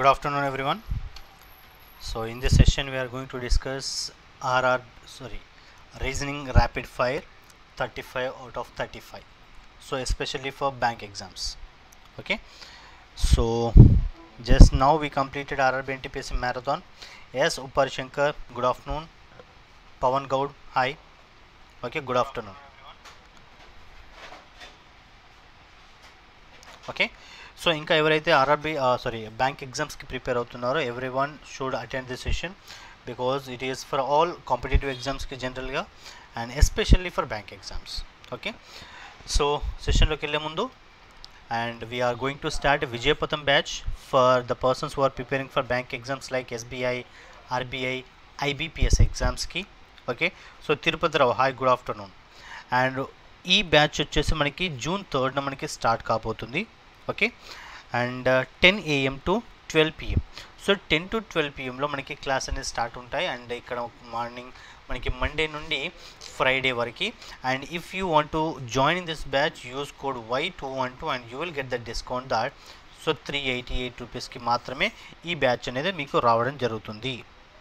Good afternoon, everyone. So, in this session, we are going to discuss RR, sorry, reasoning rapid fire 35 out of 35. So, especially for bank exams. Okay. So, just now we completed RRB NTPC marathon. Yes, Upar Shankar, good afternoon. Pawan Gaud, hi. Okay, good afternoon. Okay so ఇంకా ఎవరైతే RRB sorry bank ఎగ్జామ్స్కి prepare అవుతున్నారో every one should attend this session because it is for all competitive ఎగ్జామ్స్కి జనరల్గా and especially for bank exams okay so సెషన్లోకి వెళ్ళే ముందు and we are going to start Vijayapatham batch for the persons who are preparing for bank exams like SBI RBI IBPS ఎగ్జామ్స్కి okay so Tirupati Rao hi good afternoon and ఈ batch వచ్చేసి మనకి June థర్డ్న మనకి start కాబోతుంది okay and ten AM to twelve PM so ten to twelve పిఎంలో మనకి class అనేది స్టార్ట్ ఉంటాయి అండ్ ఇక్కడ మార్నింగ్ మనకి మండే నుండి ఫ్రైడే వరకు and if you want to join in this batch use code Y two one two and you will get the discount that so three eighty eight రూపీస్కి మాత్రమే ఈ batch అనేది మీకు రావడం జరుగుతుంది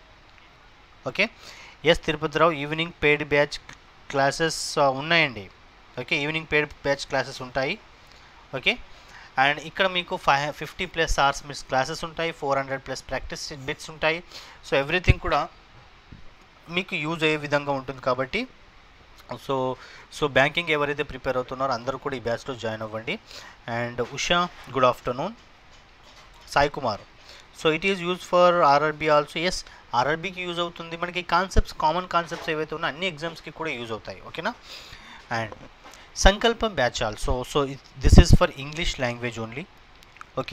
okay yes Tirupati Rao evening paid batch classes ఉన్నాయండి okay evening paid batch classes ఉంటాయి okay and ఇక్కడ మీకు five fifty plus hours miss classes ఉంటాయి four hundred plus practice bits ఉంటాయి సో ఎవ్రీథింగ్ కూడా మీకు యూజ్ అయ్యే విధంగా ఉంటుంది కాబట్టి సో సో బ్యాంకింగ్ ఎవరైతే ప్రిపేర్ అవుతున్నారో అందరూ కూడా ఈ బ్యాచ్లో జాయిన్ అవ్వండి and Usha good afternoon Sai Kumar so it is use for RRB also yes ఆర్ఆర్బీకి యూజ్ అవుతుంది మనకి కాన్సెప్ట్స్ కామన్ కాన్సెప్ట్స్ ఏవైతే ఉన్నాయో అన్ని ఎగ్జామ్స్కి కూడా యూజ్ అవుతాయి ఓకేనా and Sankalpam batch also so this is for English language only okay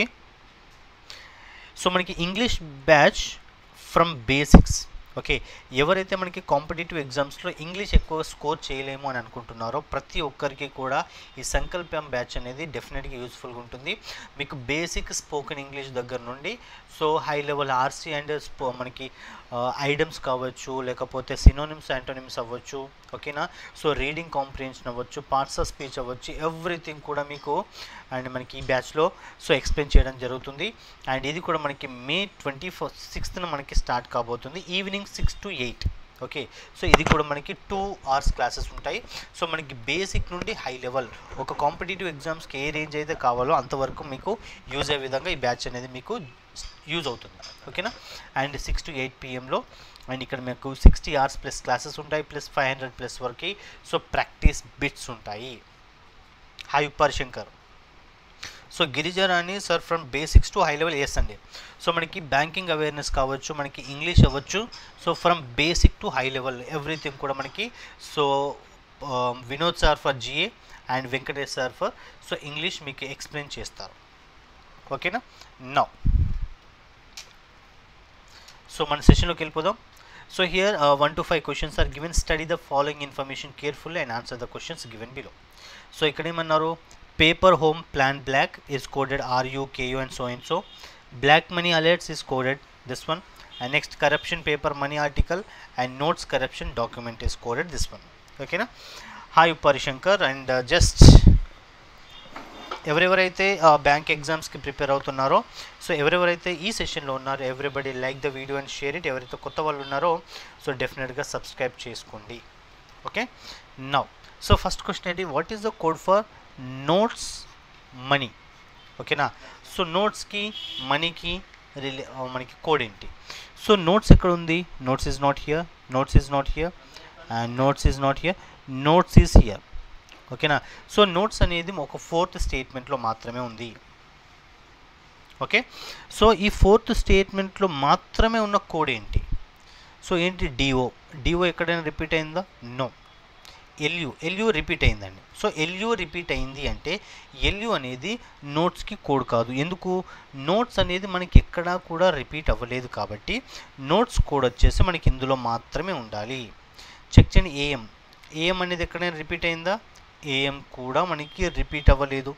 so మనకి English batch from basics okay ఎవరైతే మనకి కాంపిటేటివ్ ఎగ్జామ్స్లో ఇంగ్లీష్ ఎక్కువ స్కోర్ చేయలేము అని అనుకుంటున్నారో ప్రతి ఒక్కరికి కూడా ఈ సంకల్పం బ్యాచ్ అనేది డెఫినెట్గా యూస్ఫుల్గా ఉంటుంది మీకు బేసిక్ స్పోకెన్ ఇంగ్లీష్ దగ్గర నుండి so high level RC and స్పో మనకి ఐడమ్స్ కావచ్చు లేకపోతే సినోనిమ్స్ యాంటోనిమ్స్ అవ్వచ్చు ఓకేనా సో రీడింగ్ కాంప్రిహెన్షన్ అవ్వచ్చు పార్ట్స్ ఆఫ్ స్పీచ్ అవ్వచ్చు ఎవ్రీథింగ్ కూడా మీకు అండ్ మనకి ఈ బ్యాచ్లో సో ఎక్స్ప్లెయిన్ చేయడం జరుగుతుంది అండ్ ఇది కూడా మనకి మే ట్వంటీ ఫోర్ సిక్స్త్న మనకి స్టార్ట్ కాబోతుంది evening six to eight okay so ఇది కూడా మనకి టూ అవర్స్ క్లాసెస్ ఉంటాయి సో మనకి బేసిక్ నుండి హై లెవెల్ ఒక కాంపిటేటివ్ ఎగ్జామ్స్కి ఏ రేంజ్ అయితే కావాలో అంతవరకు మీకు యూజ్ అయ్యే విధంగా ఈ బ్యాచ్ అనేది మీకు యూజ్ అవుతుంది ఓకేనా అండ్ సిక్స్ టు ఎయిట్ పిఎంలో అండ్ ఇక్కడ మీకు సిక్స్టీ అవర్స్ ప్లస్ క్లాసెస్ ఉంటాయి ప్లస్ ఫైవ్ హండ్రెడ్ ప్లస్ వరకు సో ప్రాక్టీస్ బిట్స్ ఉంటాయి hi Uppar Shankar so Girijarani sir from basics to high level yes అండి సో మనకి బ్యాంకింగ్ అవేర్నెస్ కావచ్చు మనకి ఇంగ్లీష్ అవ్వచ్చు so from basic to high level everything కూడా మనకి so Vinod sir for GA and Venkatesh sir for so English మీకు explain చేస్తారు ఓకేనా నౌ సో మన సెషన్లోకి వెళ్ళిపోదాం so here one to five questions are given study the following information careful and answer the questions given below so ఇక్కడ ఏమన్నారు paper home plan black is coded ru ku and so and so black money alerts is coded this one and next corruption paper money article and notes corruption document is coded this one okay na hi uparishankar and uh, just ఎవరెవరైతే bank ఎగ్జామ్స్కి prepare అవుతున్నారో so ఎవరెవరైతే ఈ సెషన్లో ఉన్నారో everybody like the video and share it ఎవరైతే కొత్త వాళ్ళు ఉన్నారో సో డెఫినెట్గా సబ్స్క్రైబ్ చేసుకోండి okay now so first question ఏంటి what is the code for notes money ఓకేనా సో నోట్స్కి మనీకి రిలే మనకి కోడ్ ఏంటి సో నోట్స్ ఎక్కడ ఉంది notes is not here notes is not here and notes is not here notes is here ఓకేనా సో నోట్స్ అనేది ఒక ఫోర్త్ స్టేట్మెంట్లో మాత్రమే ఉంది ఓకే సో ఈ ఫోర్త్ స్టేట్మెంట్లో మాత్రమే ఉన్న కోడ్ ఏంటి సో ఏంటి డిఓ డిఓ ఎక్కడైనా రిపీట్ అయిందా నో ఎల్యు ఎల్యు రిపీట్ అయిందండి సో ఎల్యు రిపీట్ అయింది అంటే ఎల్యు అనేది నోట్స్కి కోడ్ కాదు ఎందుకు నోట్స్ అనేది మనకి ఎక్కడా కూడా రిపీట్ అవ్వలేదు కాబట్టి నోట్స్ కోడ్ వచ్చేసి మనకి ఇందులో మాత్రమే ఉండాలి చెక్ చేయండి ఏఎం ఏఎం అనేది ఎక్కడైనా రిపీట్ అయిందా ఏఎం కూడా మనకి రిపీట్ అవ్వలేదు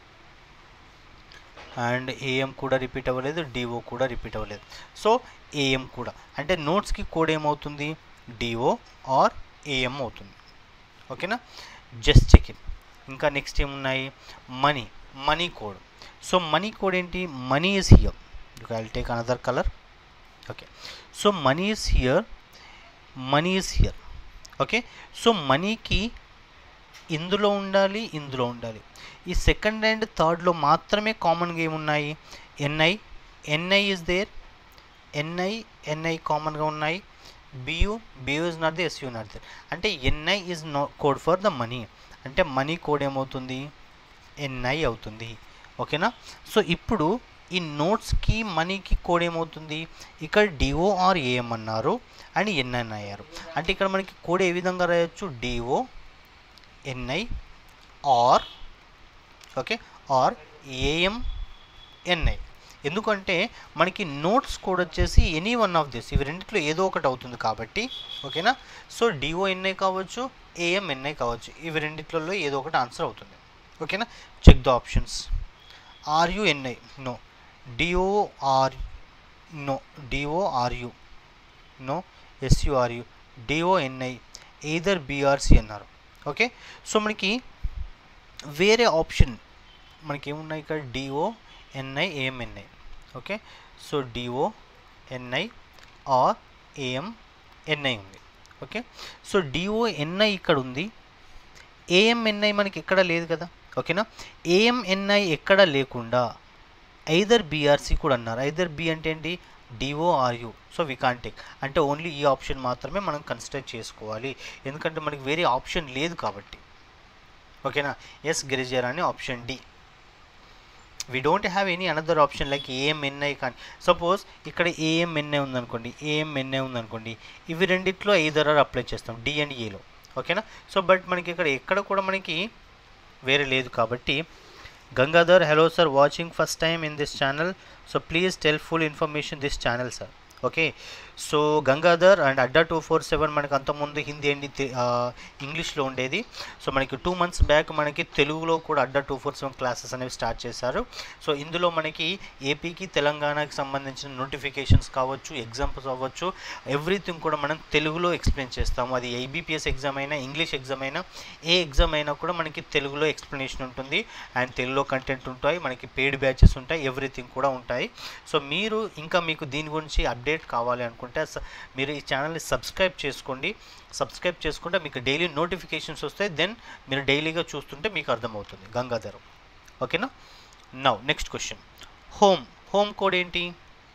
అండ్ ఏఎం కూడా రిపీట్ అవ్వలేదు డిఓ కూడా రిపీట్ అవ్వలేదు సో ఏఎం కూడా అంటే నోట్స్కి కోడ్ ఏమవుతుంది డిఓ ఆర్ ఏఎం అవుతుంది ఓకేనా జస్ట్ చెక్ ఇన్ ఇంకా నెక్స్ట్ ఏమున్నాయి money money code so money code ఏంటి money is here okay i'll take another color okay so money is here money is here okay so మనీకి ఇందులో ఉండాలి ఇందులో ఉండాలి ఈ సెకండ్ అండ్ థర్డ్లో మాత్రమే కామన్గా ఏమున్నాయి NI NI is there NI NI కామన్గా ఉన్నాయి BU BU is not the SU not there అంటే NI is no code for the money అంటే మనీ కోడ్ ఏమవుతుంది ఎన్ఐ అవుతుంది ఓకేనా సో ఇప్పుడు ఈ నోట్స్కి మనీకి కోడ్ ఏమవుతుంది ఇక్కడ డిఓ ఆర్ ఏఎం అన్నారు అండ్ ఎన్ఎన్ అయ్యారు అంటే ఇక్కడ మనకి కోడ్ ఏ విధంగా రాయొచ్చు DO NI or okay or AM NI ఎందుకంటే మనకి నోట్స్ కోడ్ వచ్చేసి ఎనీ వన్ ఆఫ్ దిస్ ఇవి రెండిట్లో ఏదో ఒకటి అవుతుంది కాబట్టి ఓకేనా సో డిఓ ఎన్ఐ కావచ్చు ఏఎం ఎన్ఐ కావచ్చు ఇవి రెండిట్లలో ఏదో ఒకటి ఆన్సర్ అవుతుంది ఓకేనా check the options RUNI no DOR no DORU no SURU DONI either BRC అన్నారు ఓకే సో మనకి వేరే ఆప్షన్ మనకి ఏమున్నాయి ఇక్కడ DO NI AMNI okay so DO NI or AM NI ఉంది ఓకే సో డిఓ ఎన్ఐ ఇక్కడ ఉంది ఏఎంఎన్ఐ మనకి ఎక్కడ లేదు కదా ఓకేనా ఏఎంఎన్ఐ ఎక్కడ లేకుండా ఐదర్ బీఆర్సీ కూడా అన్నారు ఐదర్ బి అంటే ఏంటి DORU so we can take అంటే ఓన్లీ ఈ ఆప్షన్ మాత్రమే మనం కన్సిడర్ చేసుకోవాలి ఎందుకంటే మనకి వేరే ఆప్షన్ లేదు కాబట్టి ఓకేనా ఎస్ గిరిజర్ అని option D we don't have any another option like AMNI కానీ సపోజ్ ఇక్కడ ఏఎంఎన్ఐ ఉందనుకోండి ఏఎంఎన్ఐ ఉందనుకోండి ఇవి రెండిట్లో ఐదర్ ఆర్ అప్లై చేస్తాం డి అండ్ ఏలో ఓకేనా సో బట్ మనకి ఇక్కడ ఎక్కడ కూడా మనకి వేరే లేదు కాబట్టి Gangadhar hello sir watching first time in this channel so please tell full information this channel sir okay so Gangadhar and Adda two four seven మనకి అంతకుముందు హిందీ అండి ఇంగ్లీష్లో ఉండేది సో మనకి టూ మంత్స్ బ్యాక్ మనకి తెలుగులో కూడా Adda two four seven classes అనేవి స్టార్ట్ చేశారు సో ఇందులో మనకి ఏపీకి తెలంగాణకి సంబంధించిన నోటిఫికేషన్స్ కావచ్చు ఎగ్జామ్స్ అవ్వచ్చు ఎవ్రీథింగ్ కూడా మనం తెలుగులో ఎక్స్ప్లెయిన్ చేస్తాము అది ఐబీపీఎస్ ఎగ్జామ్ అయినా ఇంగ్లీష్ ఎగ్జామ్ అయినా ఏ ఎగ్జామ్ అయినా కూడా మనకి తెలుగులో ఎక్స్ప్లెనేషన్ ఉంటుంది అండ్ తెలుగులో కంటెంట్ ఉంటాయి మనకి పెయిడ్ బ్యాచెస్ ఉంటాయి ఎవ్రీథింగ్ కూడా ఉంటాయి సో మీరు ఇంకా మీకు దీని గురించి అప్డేట్ కావాలి అనుకుంటే స- మీరు ఈ ఛానల్ని సబ్స్క్రైబ్ చేసుకోండి సబ్స్క్రైబ్ చేసుకుంటే మీకు డైలీ నోటిఫికేషన్స్ వస్తాయి దెన్ మీరు డైలీగా చూస్తుంటే మీకు అర్థమవుతుంది గంగాధర్ ఓకేనా now next question home home code ఏంటి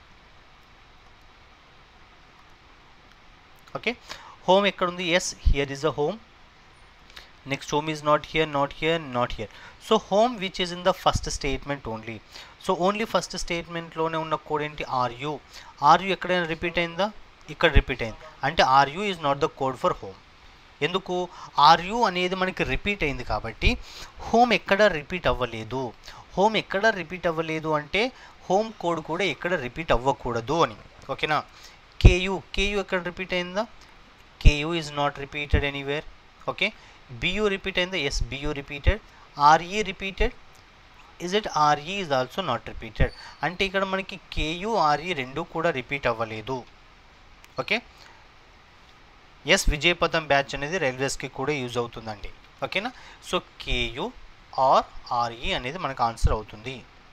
ఓకే హోమ్ ఎక్కడ ఉంది yes here is a home next home is not here not here not here so home which is in the first statement only so only first స్టేట్మెంట్లోనే ఉన్న code ఏంటి ఆర్యు ఆర్యు ఎక్కడైనా repeat అయిందా ఇక్కడ repeat అయింది అంటే RU is not the code for home ఎందుకు RU అనేది మనకి రిపీట్ అయింది కాబట్టి హోమ్ ఎక్కడ రిపీట్ అవ్వలేదు హోమ్ ఎక్కడ రిపీట్ అవ్వలేదు అంటే హోమ్ కోడ్ కూడా ఎక్కడ రిపీట్ అవ్వకూడదు అని ఓకేనా కేయు కేయు ఎక్కడ రిపీట్ అయిందా KU is not repeated anywhere okay BU repeat అయిందా yes BU repeated RE repeated is it RE is also not repeated అంటే ఇక్కడ మనకి కేయు ఆర్ఈ రెండు కూడా రిపీట్ అవ్వలేదు ఓకే ఎస్ విజయపథం బ్యాచ్ అనేది రైల్వేస్కి కూడా యూజ్ అవుతుందండి ఓకేనా సో కేయు ఆర్ ఆర్ఈ అనేది మనకు ఆన్సర్ అవుతుంది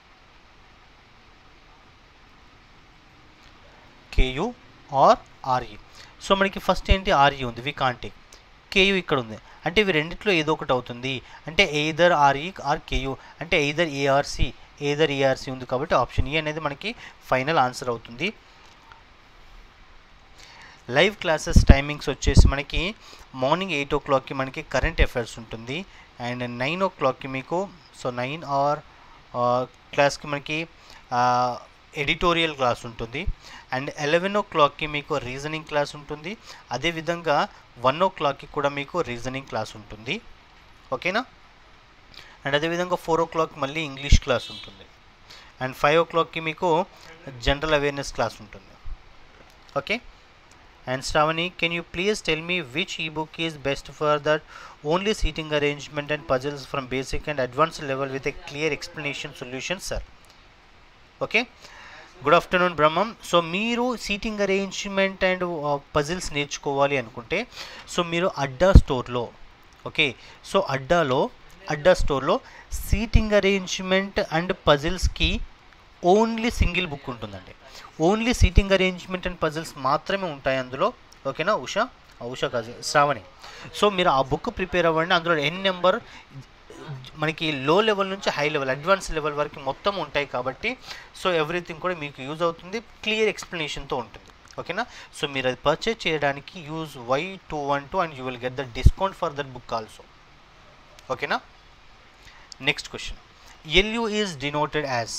కేయు ఆర్ ఆర్ఈ సో మనకి ఫస్ట్ ఏంటి ఆర్ఈ ఉంది వి కాంటేక్ కేయు ఇక్కడ ఉంది అంటే ఇవి రెండిట్లో ఏదో ఒకటి అవుతుంది అంటే ఎయిదర్ ఆర్ఈ ఆర్ కేయు అంటే ఎయిదర్ ఏఆర్సి ఎయిదర్ ఏఆర్సి ఉంది కాబట్టి ఆప్షన్ ఈ అనేది మనకి ఫైనల్ ఆన్సర్ అవుతుంది లైవ్ క్లాసెస్ టైమింగ్స్ వచ్చేసి మనకి మార్నింగ్ ఎయిట్ ఓ క్లాక్కి మనకి కరెంట్ అఫైర్స్ ఉంటుంది అండ్ నైన్ ఓ క్లాక్కి మీకు సో నైన్ ఆర్ క్లాస్కి మనకి ఎడిటోరియల్ క్లాస్ ఉంటుంది అండ్ ఎలెవెన్ ఓ క్లాక్కి మీకు రీజనింగ్ క్లాస్ ఉంటుంది అదేవిధంగా వన్ ఓ క్లాక్కి కూడా మీకు రీజనింగ్ క్లాస్ ఉంటుంది ఓకేనా అండ్ అదేవిధంగా ఫోర్ ఓ క్లాక్ మళ్ళీ ఇంగ్లీష్ క్లాస్ ఉంటుంది అండ్ ఫైవ్ ఓ క్లాక్కి మీకు జనరల్ అవేర్నెస్ క్లాస్ ఉంటుంది okay And Stravani, can you please tell me which ebook is best for that only seating arrangement and puzzles from basic and advanced level with a clear explanation solution, sir? Okay good afternoon Brahmam so మీరు seating arrangement and puzzles నేర్చుకోవాలి అనుకుంటే so మీరు అడ్డా స్టోర్లో okay so అడ్డాలో అడ్డా స్టోర్లో seating arrangement and పజిల్స్కి only single book ఉంటుందండి only seating arrangement and puzzles మాత్రమే ఉంటాయి అందులో ఓకేనా ఉష ఆ, ఉష కాదు శ్రావణి సో మీరు ఆ బుక్ ప్రిపేర్ అవ్వండి అందులో ఎన్ నెంబర్ మనకి లో లెవెల్ నుంచి హై లెవెల్ అడ్వాన్స్ లెవెల్ వరకు మొత్తం ఉంటాయి కాబట్టి సో ఎవ్రీథింగ్ కూడా మీకు యూజ్ అవుతుంది క్లియర్ ఎక్స్ప్లెనేషన్తో ఉంటుంది ఓకేనా సో మీరు అది పర్చేజ్ చేయడానికి use Y two one two and you will get the discount for that book also ఓకేనా next question LU is denoted as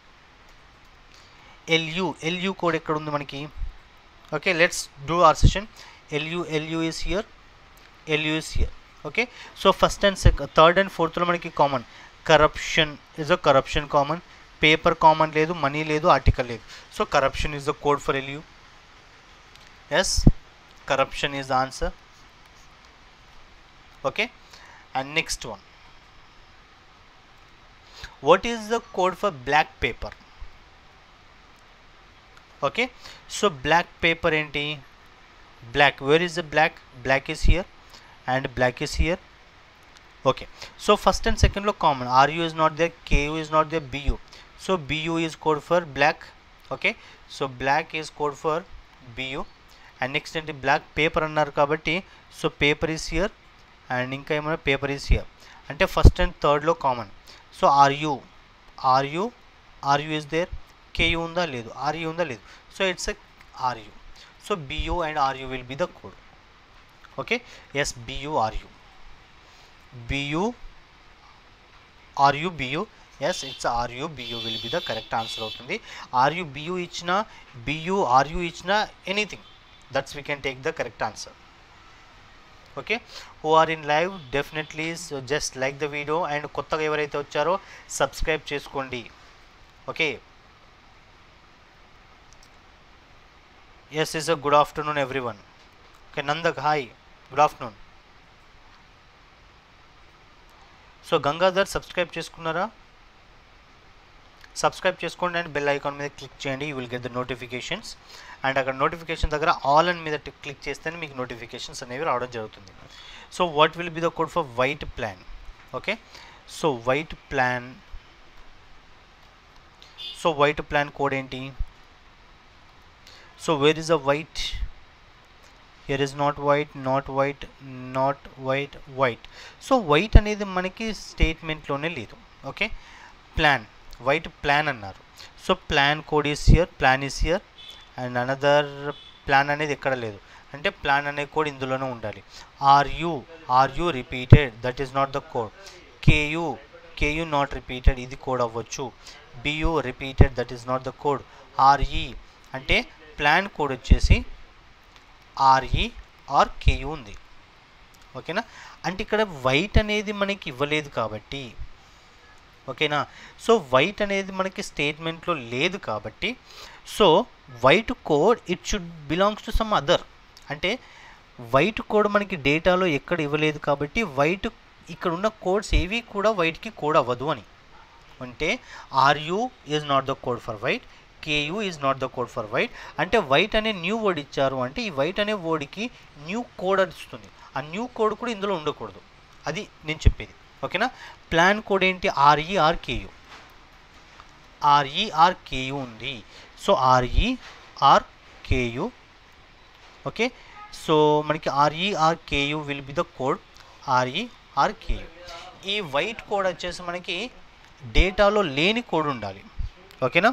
LU LU code ఎక్కడ ఉంది మనకి okay let's do our session LU LU is here LU is here okay so first and sec third and ఫోర్త్లో మనకి common corruption is a corruption common paper common లేదు money లేదు article లేదు so corruption is the code for LU yes corruption is the answer okay and next one what is the code for black paper okay so black paper ఏంటి black where is the black black is here and black is here okay so first and second లో common ru is not there ku is not there bu so bu is code for black okay so black is code for bu and next ఏంటి black paper అన్నారు కాబట్టి so paper is here and ఇంకా ఏమైనా paper is here అంటే first and థర్డ్లో common so RU RU RU is there KU ఉందా లేదు RU ఉందా లేదు so it's a RU so BU and RU will be the code okay yes BU RU BU RU BU yes it's RU BU will be the correct answer అవుతుంది RU BU ఇచ్చిన BU RU ఇచ్చిన anything that's we can take the correct answer okay who are in live definitely just like the video and కొత్తగా ఎవరైతే వచ్చారో subscribe చేసుకోండి okay yes is a good afternoon everyone okay Nandak hi good afternoon so Gangadhar subscribe చేసుకున్నారా subscribe చేసుకోండి and bell icon మీద click చేయండి you will get the notifications and అక్కడ notification దగ్గర ఆల్ అని మీద క్లిక్ చేస్తేనే మీకు నోటిఫికేషన్స్ అనేవి రావడం జరుగుతుంది so what will be the code for white plan okay so white plan so white plan code ఏంటి so where is a white here is not white not white not white white so white అనేది మనకి స్టేట్మెంట్లోనే లేదు okay plan white plan అన్నారు so plan code is here plan is here and another plan అనేది ఎక్కడ లేదు అంటే plan అనే కోడ్ ఇందులోనే ఉండాలి R U R U repeated that is not the code K U K U not repeated ఇది code అవ్వచ్చు B U repeated that is not the code R E అంటే ప్లాన్ కోడ్ వచ్చేసి ఆర్ఈ ఆర్ కేయూ ఉంది ఓకేనా అంటే ఇక్కడ వైట్ అనేది మనకి ఇవ్వలేదు కాబట్టి ఓకేనా సో వైట్ అనేది మనకి స్టేట్మెంట్లో లేదు కాబట్టి so white code it should belongs to some other అంటే వైట్ కోడ్ మనకి డేటాలో ఎక్కడ ఇవ్వలేదు కాబట్టి వైట్ ఇక్కడ ఉన్న కోడ్స్ ఏవి కూడా వైట్కి కోడ్ అవ్వదు అని అంటే R U is not the code for white K U is not the code for white అంటే వైట్ అనే న్యూ వర్డ్ ఇచ్చారు అంటే ఈ వైట్ అనే వర్డ్కి న్యూ కోడ్ అని ఇస్తుంది ఆ న్యూ కోడ్ కూడా ఇందులో ఉండకూడదు అది నేను చెప్పేది ఓకేనా ప్లాన్ కోడ్ ఏంటి ఆర్ఈఆర్ కేయూ ఆర్ఈఆర్ కేయూ ఉంది so R E R K U okay so మనకి R E R K U will be the code R E R K U ఈ వైట్ కోడ్ వచ్చేసి మనకి డేటాలో లేని కోడ్ ఉండాలి ఓకేనా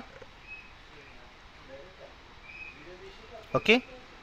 ఓకే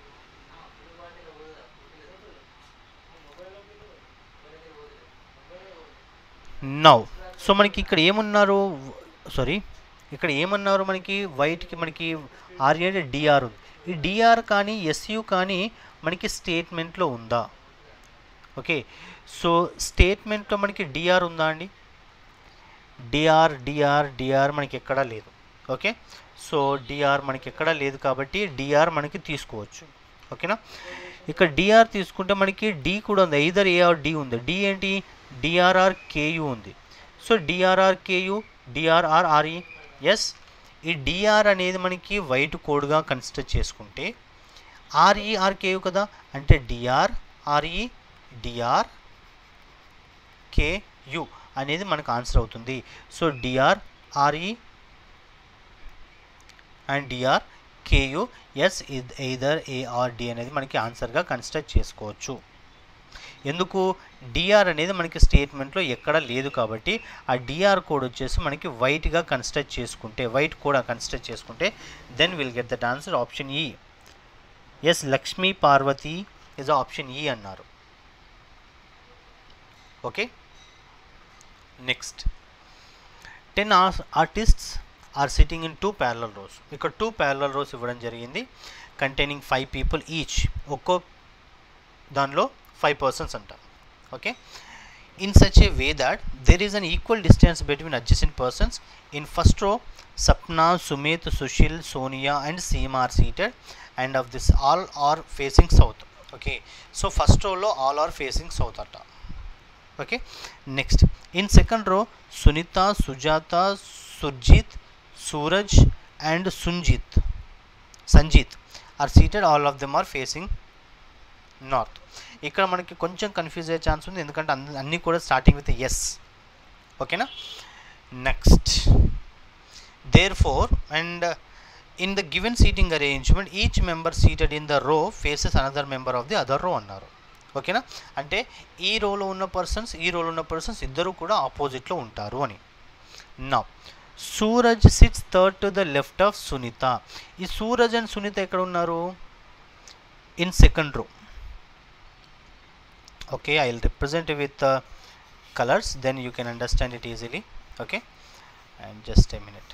నౌ సో మనకి ఇక్కడ ఏమన్నారు సారీ ఇక్కడ ఏమన్నారు మనకి వైట్కి మనకి ఆర్ఏ అంటే డిఆర్ ఉంది ఈ డిఆర్ కానీ ఎస్యు కానీ మనకి స్టేట్మెంట్లో ఉందా ఓకే సో స్టేట్మెంట్లో మనకి డిఆర్ ఉందా అండి డిఆర్ డిఆర్ డిఆర్ మనకి ఎక్కడా లేదు ఓకే సో డిఆర్ మనకి ఎక్కడా లేదు కాబట్టి డిఆర్ మనకి తీసుకోవచ్చు ఓకేనా ఇక్కడ డిఆర్ తీసుకుంటే మనకి డి కూడా ఉంది ఐదర్ ఏ ఆర్ డి ఉంది డి ఏంటి డిఆర్ఆర్ కేయు ఉంది so D R R K U D R R R E yes ఈ డిఆర్ అనేది మనకి వైట్ కోడ్గా కన్సిడర్ చేసుకుంటే ఆర్ఈ ఆర్ కేయు కదా అంటే డిఆర్ ఆర్ఈ డిఆర్ కేయు అనేది మనకు ఆన్సర్ అవుతుంది so D R R E and D R K U yes either A R D అనేది మనకి ఆన్సర్గా కన్స్ట్రక్ట్ చేసుకోవచ్చు ఎందుకు డిఆర్ అనేది మనకి స్టేట్మెంట్లో ఎక్కడ లేదు కాబట్టి ఆ డిఆర్ కోడ్ వచ్చేసి మనకి వైట్గా కన్స్ట్రక్ట్ చేసుకుంటే వైట్ కూడా కన్స్ట్రక్ట్ చేసుకుంటే then will get that answer option E yes Lakshmi Parvati is option E అన్నారు okay next ten artists are sitting in two parallel rows ఇక్కడ టూ ప్యారలల్ రోస్ ఇవ్వడం జరిగింది కంటైనింగ్ ఫైవ్ పీపుల్ ఈచ్ ఒక్కో దానిలో five persons అంటారు okay in such a way that there is an equal distance between adjacent persons in first row Sapna Sumit Sushil Sonia and Seema are seated and of this all are facing south okay so first రోలో all are facing south అట okay next in second row Sunita Sujata Surjit Suraj and Sunjit Sanjeet are seated all of them are facing north ఇక్కడ మనకి కొంచెం confuse అయ్యే chance ఉంది ఎందుకంటే అన్ని అన్నీ కూడా స్టార్టింగ్ విత్ ఎస్ ఓకేనా next therefore and in the given seating arrangement each member seated in the row faces another member of the other row అన్నారు ఓకేనా అంటే ఈ రోలో ఉన్న పర్సన్స్ ఈ రోలో ఉన్న పర్సన్స్ ఇద్దరు కూడా ఆపోజిట్లో ఉంటారు అని నా Suraj sits third to the left of Sunita ఈ సూరజ్ అండ్ సునీత ఎక్కడ ఉన్నారు in second row okay i'll represent it with uh, colors then you can understand it easily okay and just a minute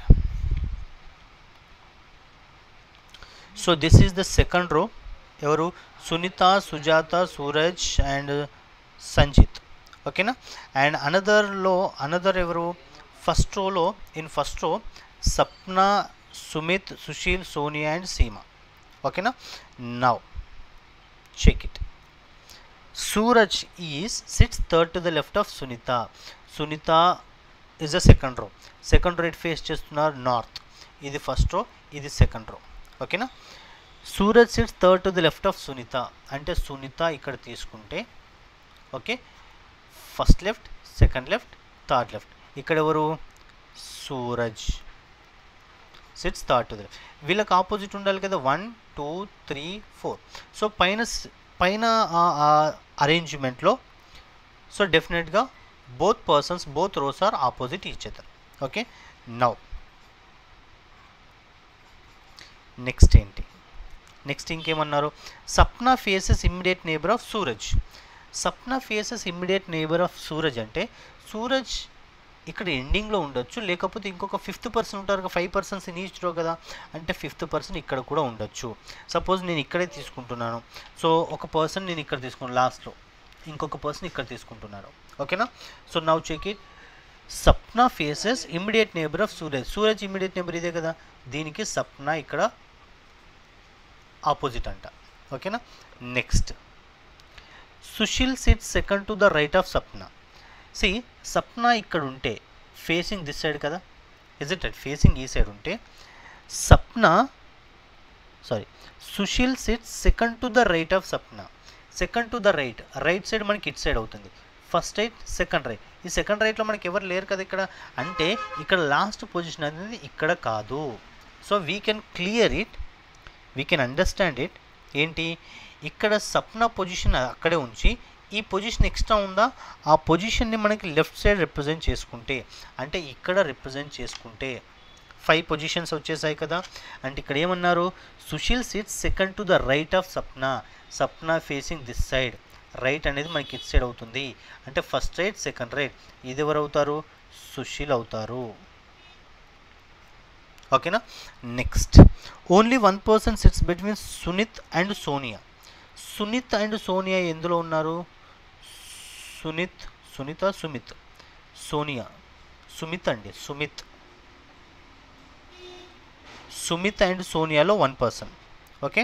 so this is the second row ఎవరు Sunita Sujata Suraj and Sanjit ఓకేనా and అనదర్లో another ఎవరు first రోలో in first row Sapna Sumit Sushil Sonia and Seema ఓకేనా now check it Suraj is sits third to the left of Sunita. Sunita is a second row. Second row ఇట్ face చేస్తున్నారు north ఇది first row ఇది second row ఓకేనా Suraj sits third to the left of Sunita అంటే సునీత ఇక్కడ తీసుకుంటే okay first left second left third left ఇక్కడ ఎవరు Suraj sits third to the left వీళ్ళకి ఆపోజిట్ ఉండాలి కదా one two three four so పైన స్- పైన అరేంజ్మెంట్లో సో డెఫినెట్గా both persons both rows are opposite each other okay now next ఏంటి నెక్స్ట్ ఇంకేమన్నారు Sapna faces immediate neighbour of Suraj Sapna faces immediate neighbour of Suraj అంటే సూరజ్ ఇక్కడ ఎండింగ్లో ఉండొచ్చు లేకపోతే ఇంకొక ఫిఫ్త్ పర్సన్ ఉంటారు కదా five persons in each row కదా అంటే ఫిఫ్త్ పర్సన్ ఇక్కడ కూడా ఉండొచ్చు సపోజ్ నేను ఇక్కడే తీసుకుంటున్నాను సో ఒక పర్సన్ నేను ఇక్కడ తీసుకున్నాను లాస్ట్లో ఇంకొక పర్సన్ ఇక్కడ తీసుకుంటున్నాను ఓకేనా so now check it Sapna faces immediate neighbour of Suraj Suraj immediate neighbour ఇదే కదా దీనికి సప్నా ఇక్కడ ఆపోజిట్ అంట ఓకేనా next Sushil sit second to the right of Sapna see Sapna ఇక్కడ ఉంటే ఫేసింగ్ దిస్ సైడ్ కదా ఇజ్ ఇట్ రైట్ ఫేసింగ్ ఈ సైడ్ ఉంటే Sapna sorry Sushil sit second to the right of Sapna second to the right right side మనకి ఇట్ సైడ్ అవుతుంది first right second right ఈ second రైట్లో మనకి ఎవరు లేరు కదా ఇక్కడ అంటే ఇక్కడ లాస్ట్ పొజిషన్ అనేది ఇక్కడ కాదు so we can clear it we can understand it ఏంటి ఇక్కడ సప్న పొజిషన్ అక్కడే ఉంచి ఈ పొజిషన్ ఎక్స్ట్రా ఉందా ఆ పొజిషన్ని మనకి లెఫ్ట్ సైడ్ రిప్రజెంట్ చేసుకుంటే అంటే ఇక్కడ రిప్రజెంట్ చేసుకుంటే ఫైవ్ పొజిషన్స్ వచ్చేసాయి కదా అంటే ఇక్కడ ఏమన్నారు Sushil sits second to the right of Sapna Sapna facing this side right అనేది మనకి ఇట్ సైడ్ అవుతుంది అంటే ఫస్ట్ రైట్ సెకండ్ రైట్ ఇది ఎవరు అవుతారు సుశీల్ అవుతారు ఓకేనా next only one person sits between Sunit and Sonia Sunit and Sonia ఎందులో ఉన్నారు సునీత్ సునీత సుమిత్ సోనియా సుమిత్ అండి సుమిత్ సుమిత్ అండ్ సోనియాలో one person okay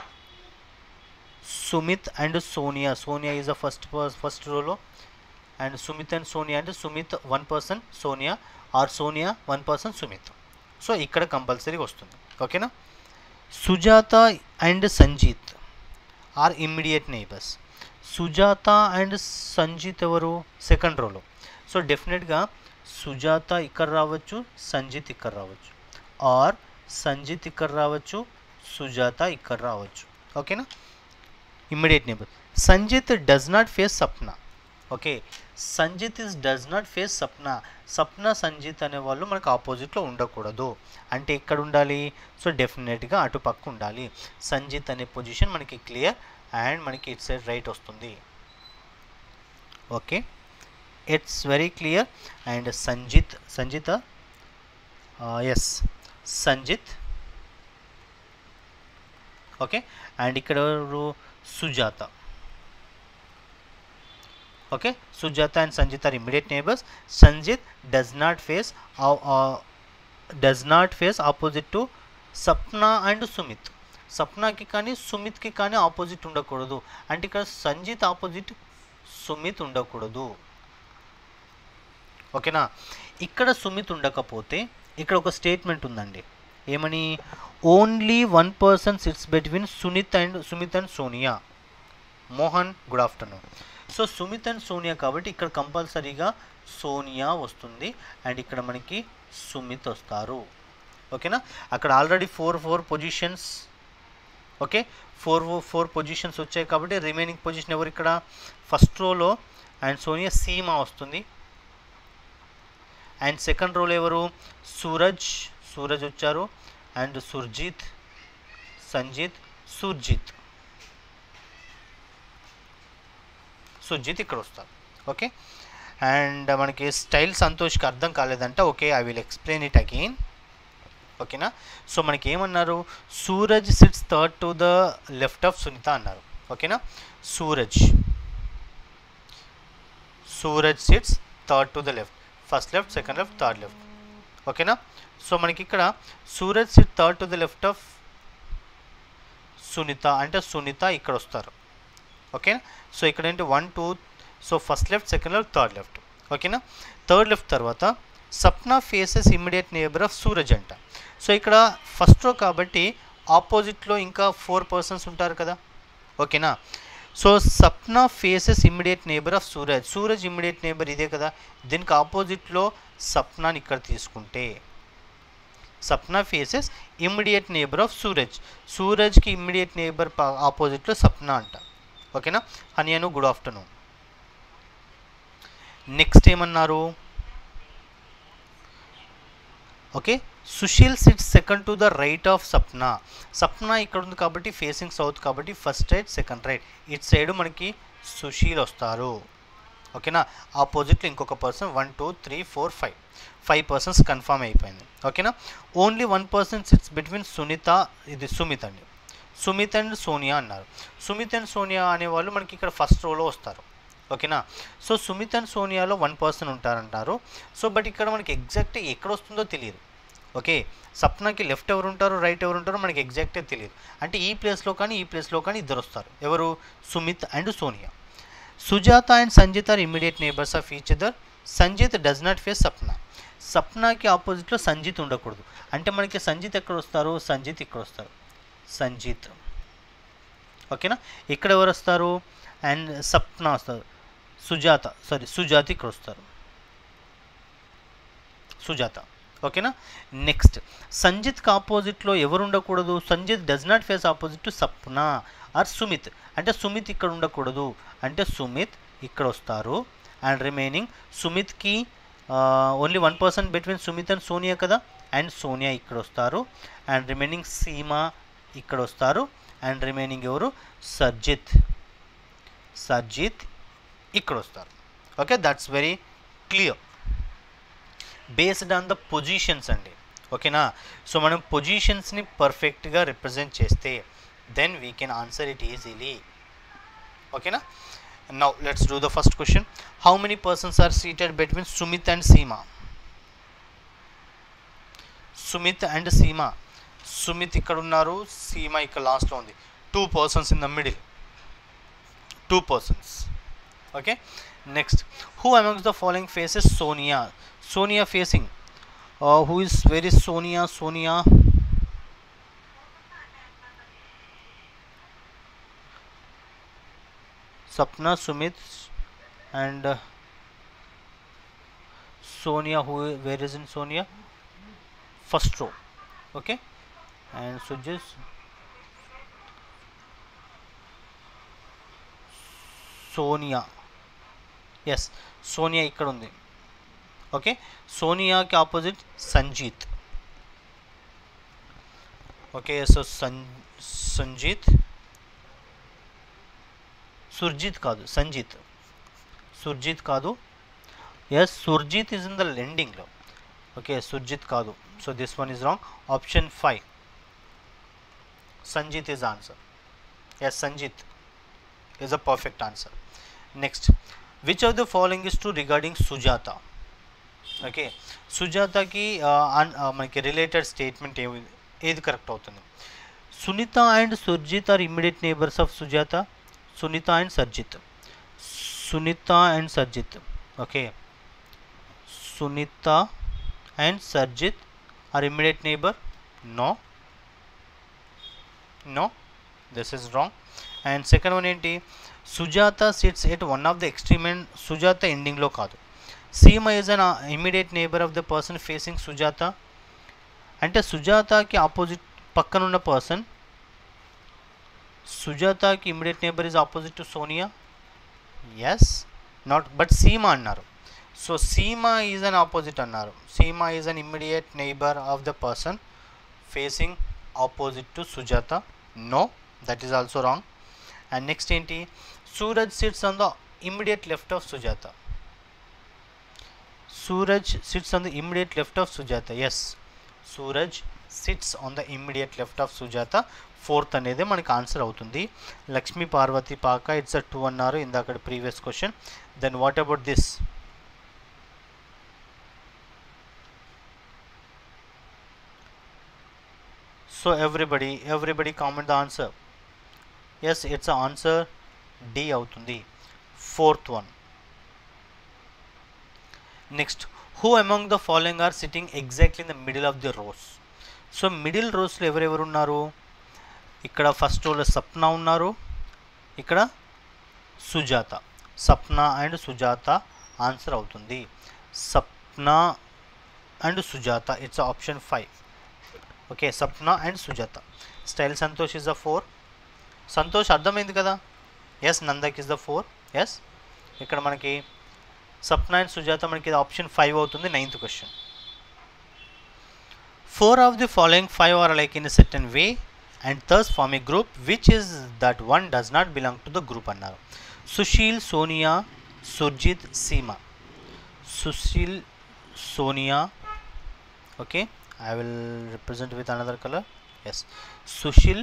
Sumit and Sonia Sonia is a first first రోలో అండ్ సుమిత్ అండ్ సోనియా అంటే Sumit one person Sonia or Sonia one person Sumit so ఇక్కడ కంపల్సరీ వస్తుంది ఓకేనా Sujata and Sanjeet are immediate neighbours Sujata and Sanjeet ఎవరు సెకండ్ రోలో సో డెఫినెట్గా సుజాత ఇక్కడ రావచ్చు సంజీత్ ఇక్కడ రావచ్చు ఆర్ సంజిత్ ఇక్కడ రావచ్చు సుజాత ఇక్కడ రావచ్చు ఓకేనా immediate neighbour Sanjit does not face Sapna okay Sanjit is does not face Sapna Sapna Sanjit అనే వాళ్ళు మనకు ఆపోజిట్లో ఉండకూడదు అంటే ఇక్కడ ఉండాలి సో డెఫినెట్గా అటు పక్క ఉండాలి సంజిత్ అనే పొజిషన్ మనకి క్లియర్ అండ్ మనకి ఇట్ సైడ్ రైట్ వస్తుంది okay it's very clear and Sanjit Sanjita yes Sanjit okay and ఇక్కడ ఎవరు? Sujata okay Sujata and Sanjit are immediate neighbours Sanjit does not face does not face opposite to Sapna and Sumit సప్నాకి కానీ సుమిత్కి కానీ ఆపోజిట్ ఉండకూడదు అంటే ఇక్కడ సంజిత్ ఆపోజిట్ సుమిత్ ఉండకూడదు ఓకేనా ఇక్కడ సుమిత్ ఉండకపోతే ఇక్కడ ఒక స్టేట్మెంట్ ఉందండి ఏమని only one person sits between Sunit and Sumit and Sonia Mohan good afternoon so Sumit and Sonia కాబట్టి ఇక్కడ కంపల్సరీగా సోనియా వస్తుంది అండ్ ఇక్కడ మనకి సుమిత్ వస్తారు ఓకేనా అక్కడ already four four positions okay four four positions వచ్చాయి కాబట్టి రిమైనింగ్ పొజిషన్ ఎవరు ఇక్కడ ఫస్ట్ రోలో అండ్ సోనియా సీమా వస్తుంది అండ్ సెకండ్ రోలో ఎవరు సూరజ్ సూరజ్ వచ్చారు అండ్ సుర్జిత్ సంజిత్ సుర్జిత్ సుర్జిత్ ఇక్కడ వస్తారు ఓకే అండ్ మనకి స్టైల్ సంతోష్కి అర్థం కాలేదంటే okay I will explain it again ఓకేనా సో మనకి ఏమన్నారు Suraj sits third to the left of Sunita అన్నారు ఓకేనా Suraj Suraj sits third to the left first left second left third left ఓకేనా సో మనకి ఇక్కడ Suraj sit third to the left of Sunita అంటే సునీత ఇక్కడ వస్తారు ఓకేనా సో ఇక్కడ ఏంటి one two so first left second left third left ఓకేనా థర్డ్ లెఫ్ట్ తర్వాత Sapna faces immediate neighbour of Suraj అంట సో ఇక్కడ ఫస్ట్ రో కాబట్టి ఆపోజిట్లో ఇంకా ఫోర్ పర్సన్స్ ఉంటారు కదా ఓకేనా so Sapna faces immediate neighbour of Suraj Suraj immediate neighbour ఇదే కదా దీనికి ఆపోజిట్లో సప్నాని ఇక్కడ తీసుకుంటే Sapna faces immediate neighbour of Suraj సూరజ్కి ఇమ్మీడియట్ నేబర్ ఆపోజిట్లో సప్నా అంట ఓకేనా హనియను గుడ్ ఆఫ్టర్నూన్ నెక్స్ట్ ఏమన్నారు okay Sushil sits second to the right of Sapna Sapna ఇక్కడ ఉంది కాబట్టి ఫేసింగ్ సౌత్ కాబట్టి ఫస్ట్ రైట్ సెకండ్ రైట్ ఇట్ సైడ్ మనకి సుశీల్ వస్తారు ఓకేనా ఆపోజిట్లో ఇంకొక person one two three four five five persons confirm అయిపోయింది ఓకేనా only one person sits between Sunita ఇది సుమిత్ అండి సుమిత్ అండ్ సోనియా అన్నారు సుమిత్ అండ్ సోనియా అనేవాళ్ళు మనకి ఇక్కడ ఫస్ట్ రోలో వస్తారు ఓకేనా సో సుమిత్ అండ్ సోనియాలో వన్ పర్సన్ ఉంటారంటారు సో బట్ ఇక్కడ మనకి ఎగ్జాక్ట్ ఎక్కడ వస్తుందో తెలియదు ఓకే సప్నాకి లెఫ్ట్ ఎవరు ఉంటారో రైట్ ఎవరు ఉంటారో మనకి ఎగ్జాక్టే తెలియదు అంటే ఈ ప్లేస్లో కానీ ఈ ప్లేస్లో కానీ ఇద్దరు వస్తారు ఎవరు Sumit and Sonia Sujata and Sanjit are immediate neighbours of each other Sanjit does not face Sapna సప్నాకి ఆపోజిట్లో సంజిత్ ఉండకూడదు అంటే మనకి సంజిత్ ఎక్కడ వస్తారు సంజిత్ ఇక్కడ వస్తారు సంజిత్ ఓకేనా ఇక్కడ ఎవరు వస్తారు అండ్ సప్నా వస్తారు సుజాత సారీ సుజాత ఇక్కడ వస్తారు సుజాత ఓకేనా నెక్స్ట్ సంజిత్కి ఆపోజిట్లో ఎవరు ఉండకూడదు Sanjit does not face opposite to Sapna or Sumit అంటే సుమిత్ ఇక్కడ ఉండకూడదు అంటే సుమిత్ ఇక్కడ వస్తారు అండ్ రిమైనింగ్ సుమిత్కి only one person between Sumit and Sonia కదా అండ్ సోనియా ఇక్కడ వస్తారు అండ్ రిమైనింగ్ సీమా ఇక్కడ వస్తారు అండ్ రిమైనింగ్ ఎవరు సర్జిత్ సర్జిత్ ఇక్కడ వస్తారు okay that's very clear based on the positions అండి ఓకేనా సో మనం పొజిషన్స్ని పర్ఫెక్ట్గా రిప్రజెంట్ చేస్తే then we can answer it easily ఓకేనా now let's do the first question how many persons are seated between Sumit and Seema Sumit and Seema Sumit ఇక్కడ ఉన్నారు సీమా ఇక్కడ లాస్ట్లో ఉంది two persons in the middle two persons okay next who amongst the following faces Sonia Sonia facing who is very Sonia Sonia Sapna, Sumit, and uh, Sonia. Who? Where is in Sonia? First row. Okay. And Sujit Sonia yes Sonia ఇక్కడ ఉంది okay సోనియాకి opposite Sanjeet okay so సన్ సంజీత్ సుర్జిత్ కాదు సంజీత్ సుర్జిత్ కాదు yes Surjit is in the లెండింగ్లో okay Surjit కాదు so this one is wrong option five Sanjeet is answer yes Sanjeet is a perfect answer next which of the following is true regarding Sujata okay సుజాతకి మనకి related statement ఏమి ఏది correct అవుతుంది Sunita and Surjit are immediate neighbours of Sujata Sunita and Surjit Sunita and Surjit okay Sunita and Surjit are immediate neighbour no no this is wrong and second one ఏంటి Sujata sits at one of the extreme and Sujata ఎండింగ్లో కాదు Seema is an immediate neighbour of the person facing Sujata అంటే సుజాతకి opposite పక్కన ఉన్న person సుజాతకి immediate neighbour is opposite to Sonia yes not but Seema అన్నారు so Seema is an opposite అన్నారు Seema is an immediate neighbour of the person facing opposite to Sujata no that is also wrong and next ఏంటి Suraj sits on the immediate left of Sujata Suraj sits on the immediate left of Sujata yes Suraj sits on the immediate left of Sujata fourth అనేది మనకి answer అవుతుంది లక్ష్మీ పార్వతి పాక it's a two అన్నారు ఇందాక previous question then what about this so everybody everybody comment the answer yes it's answer D అవుతుంది fourth one next who among the following are sitting exactly in the middle of the rows so middle రోస్లో ఎవరెవరు ఉన్నారు ఇక్కడ first రోలో సప్న ఉన్నారు ఇక్కడ Sujata Sapna and Sujata answer అవుతుంది Sapna and Sujata it's option five okay Sapna and Sujata style Santosh is the four Santosh అర్థమైంది కదా yes Nandak is the four yes ఇక్కడ మనకి సప్న అండ్ సుజాత మనకి ఇది ఆప్షన్ ఫైవ్ అవుతుంది ninth question four of the following five are like in certain way and thus form a group which is that one does not belong to the group అన్నారు Sushil Sonia Surjit Seema Sushil Sonia okay I will represent with another color yes Sushil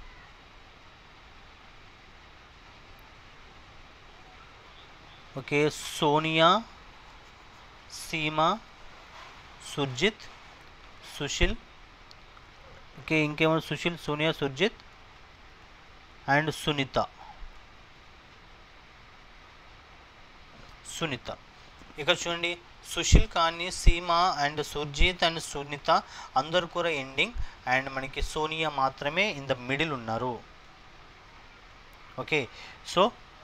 okay Sonia Seema Surjit Sushil okay ఇంకేమైనా Sushil Sonia Surjit and Sunita Sunita ఇక్కడ చూడండి సుశీల్ కానీ సీమ and Surjit and Sunitha అందరు కూడా ending and మనకి సోనియా మాత్రమే ఇన్ ద మిడిల్ ఉన్నారు okay so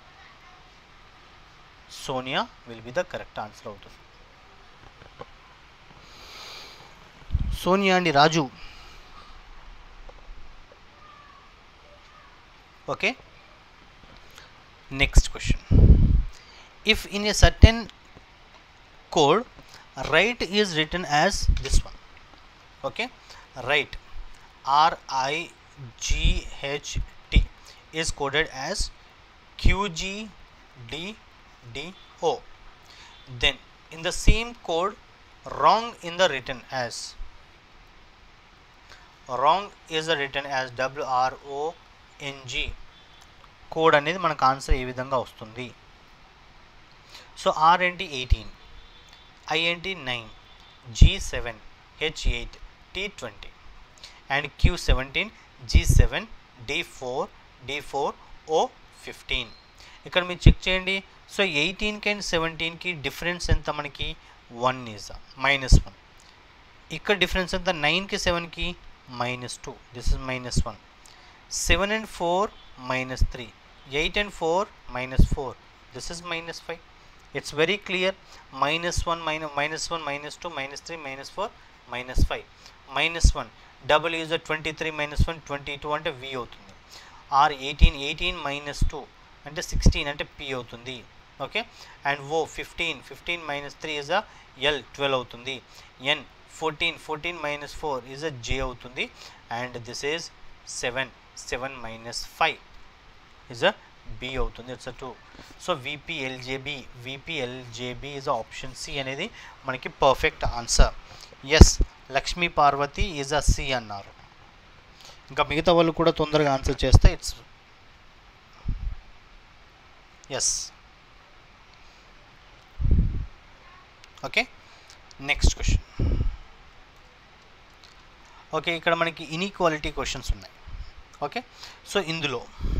Sonia will be the correct answer అవుతుంది సోనియా అండి Raju okay next question if in a certain code right is written as this one okay right r i g h t is coded as q g d d o then in the same code wrong in the written as wrong is the written as w r o n g code అనేది మనకు ఆన్సర్ ఏ విధంగా వస్తుంది so R ఏంటి eighteen I ఏంటి nine G seven H eight T twenty and Q seventeen G seven D four D four O fifteen ఇక్కడ మీరు చెక్ చేయండి సో ఎయిటీన్కి అండ్ సెవెంటీన్కి డిఫరెన్స్ ఎంత మనకి వన్ ఈజ్ మైనస్ వన్ ఇక్కడ డిఫరెన్స్ ఎంత నైన్కి సెవెన్కి minus two this is minus one seven and four minus three eight and four minus four this is minus five it's very clear minus one minus minus one minus two minus three minus four minus five minus one W twenty three minus one twenty two అంటే V అవుతుంది R eighteen eighteen minus two అంటే sixteen అంటే P అవుతుంది okay and O fifteen fifteen minus three is a L twelve అవుతుంది N fourteen fourteen minus four is a J అవుతుంది and this is seven seven minus five is a B అవుతుంది it's a two so VPLJB VPLJB is option C అనేది మనకి perfect answer yes Lakshmi Parvati is a C అన్నారు ఇంకా మిగతా వాళ్ళు కూడా తొందరగా ఆన్సర్ చేస్తే it's yes okay next question okay ఇక్కడ మనకి ఇన్ఈక్వాలిటీ క్వశ్చన్స్ ఉన్నాయి ఓకే సో ఇందులో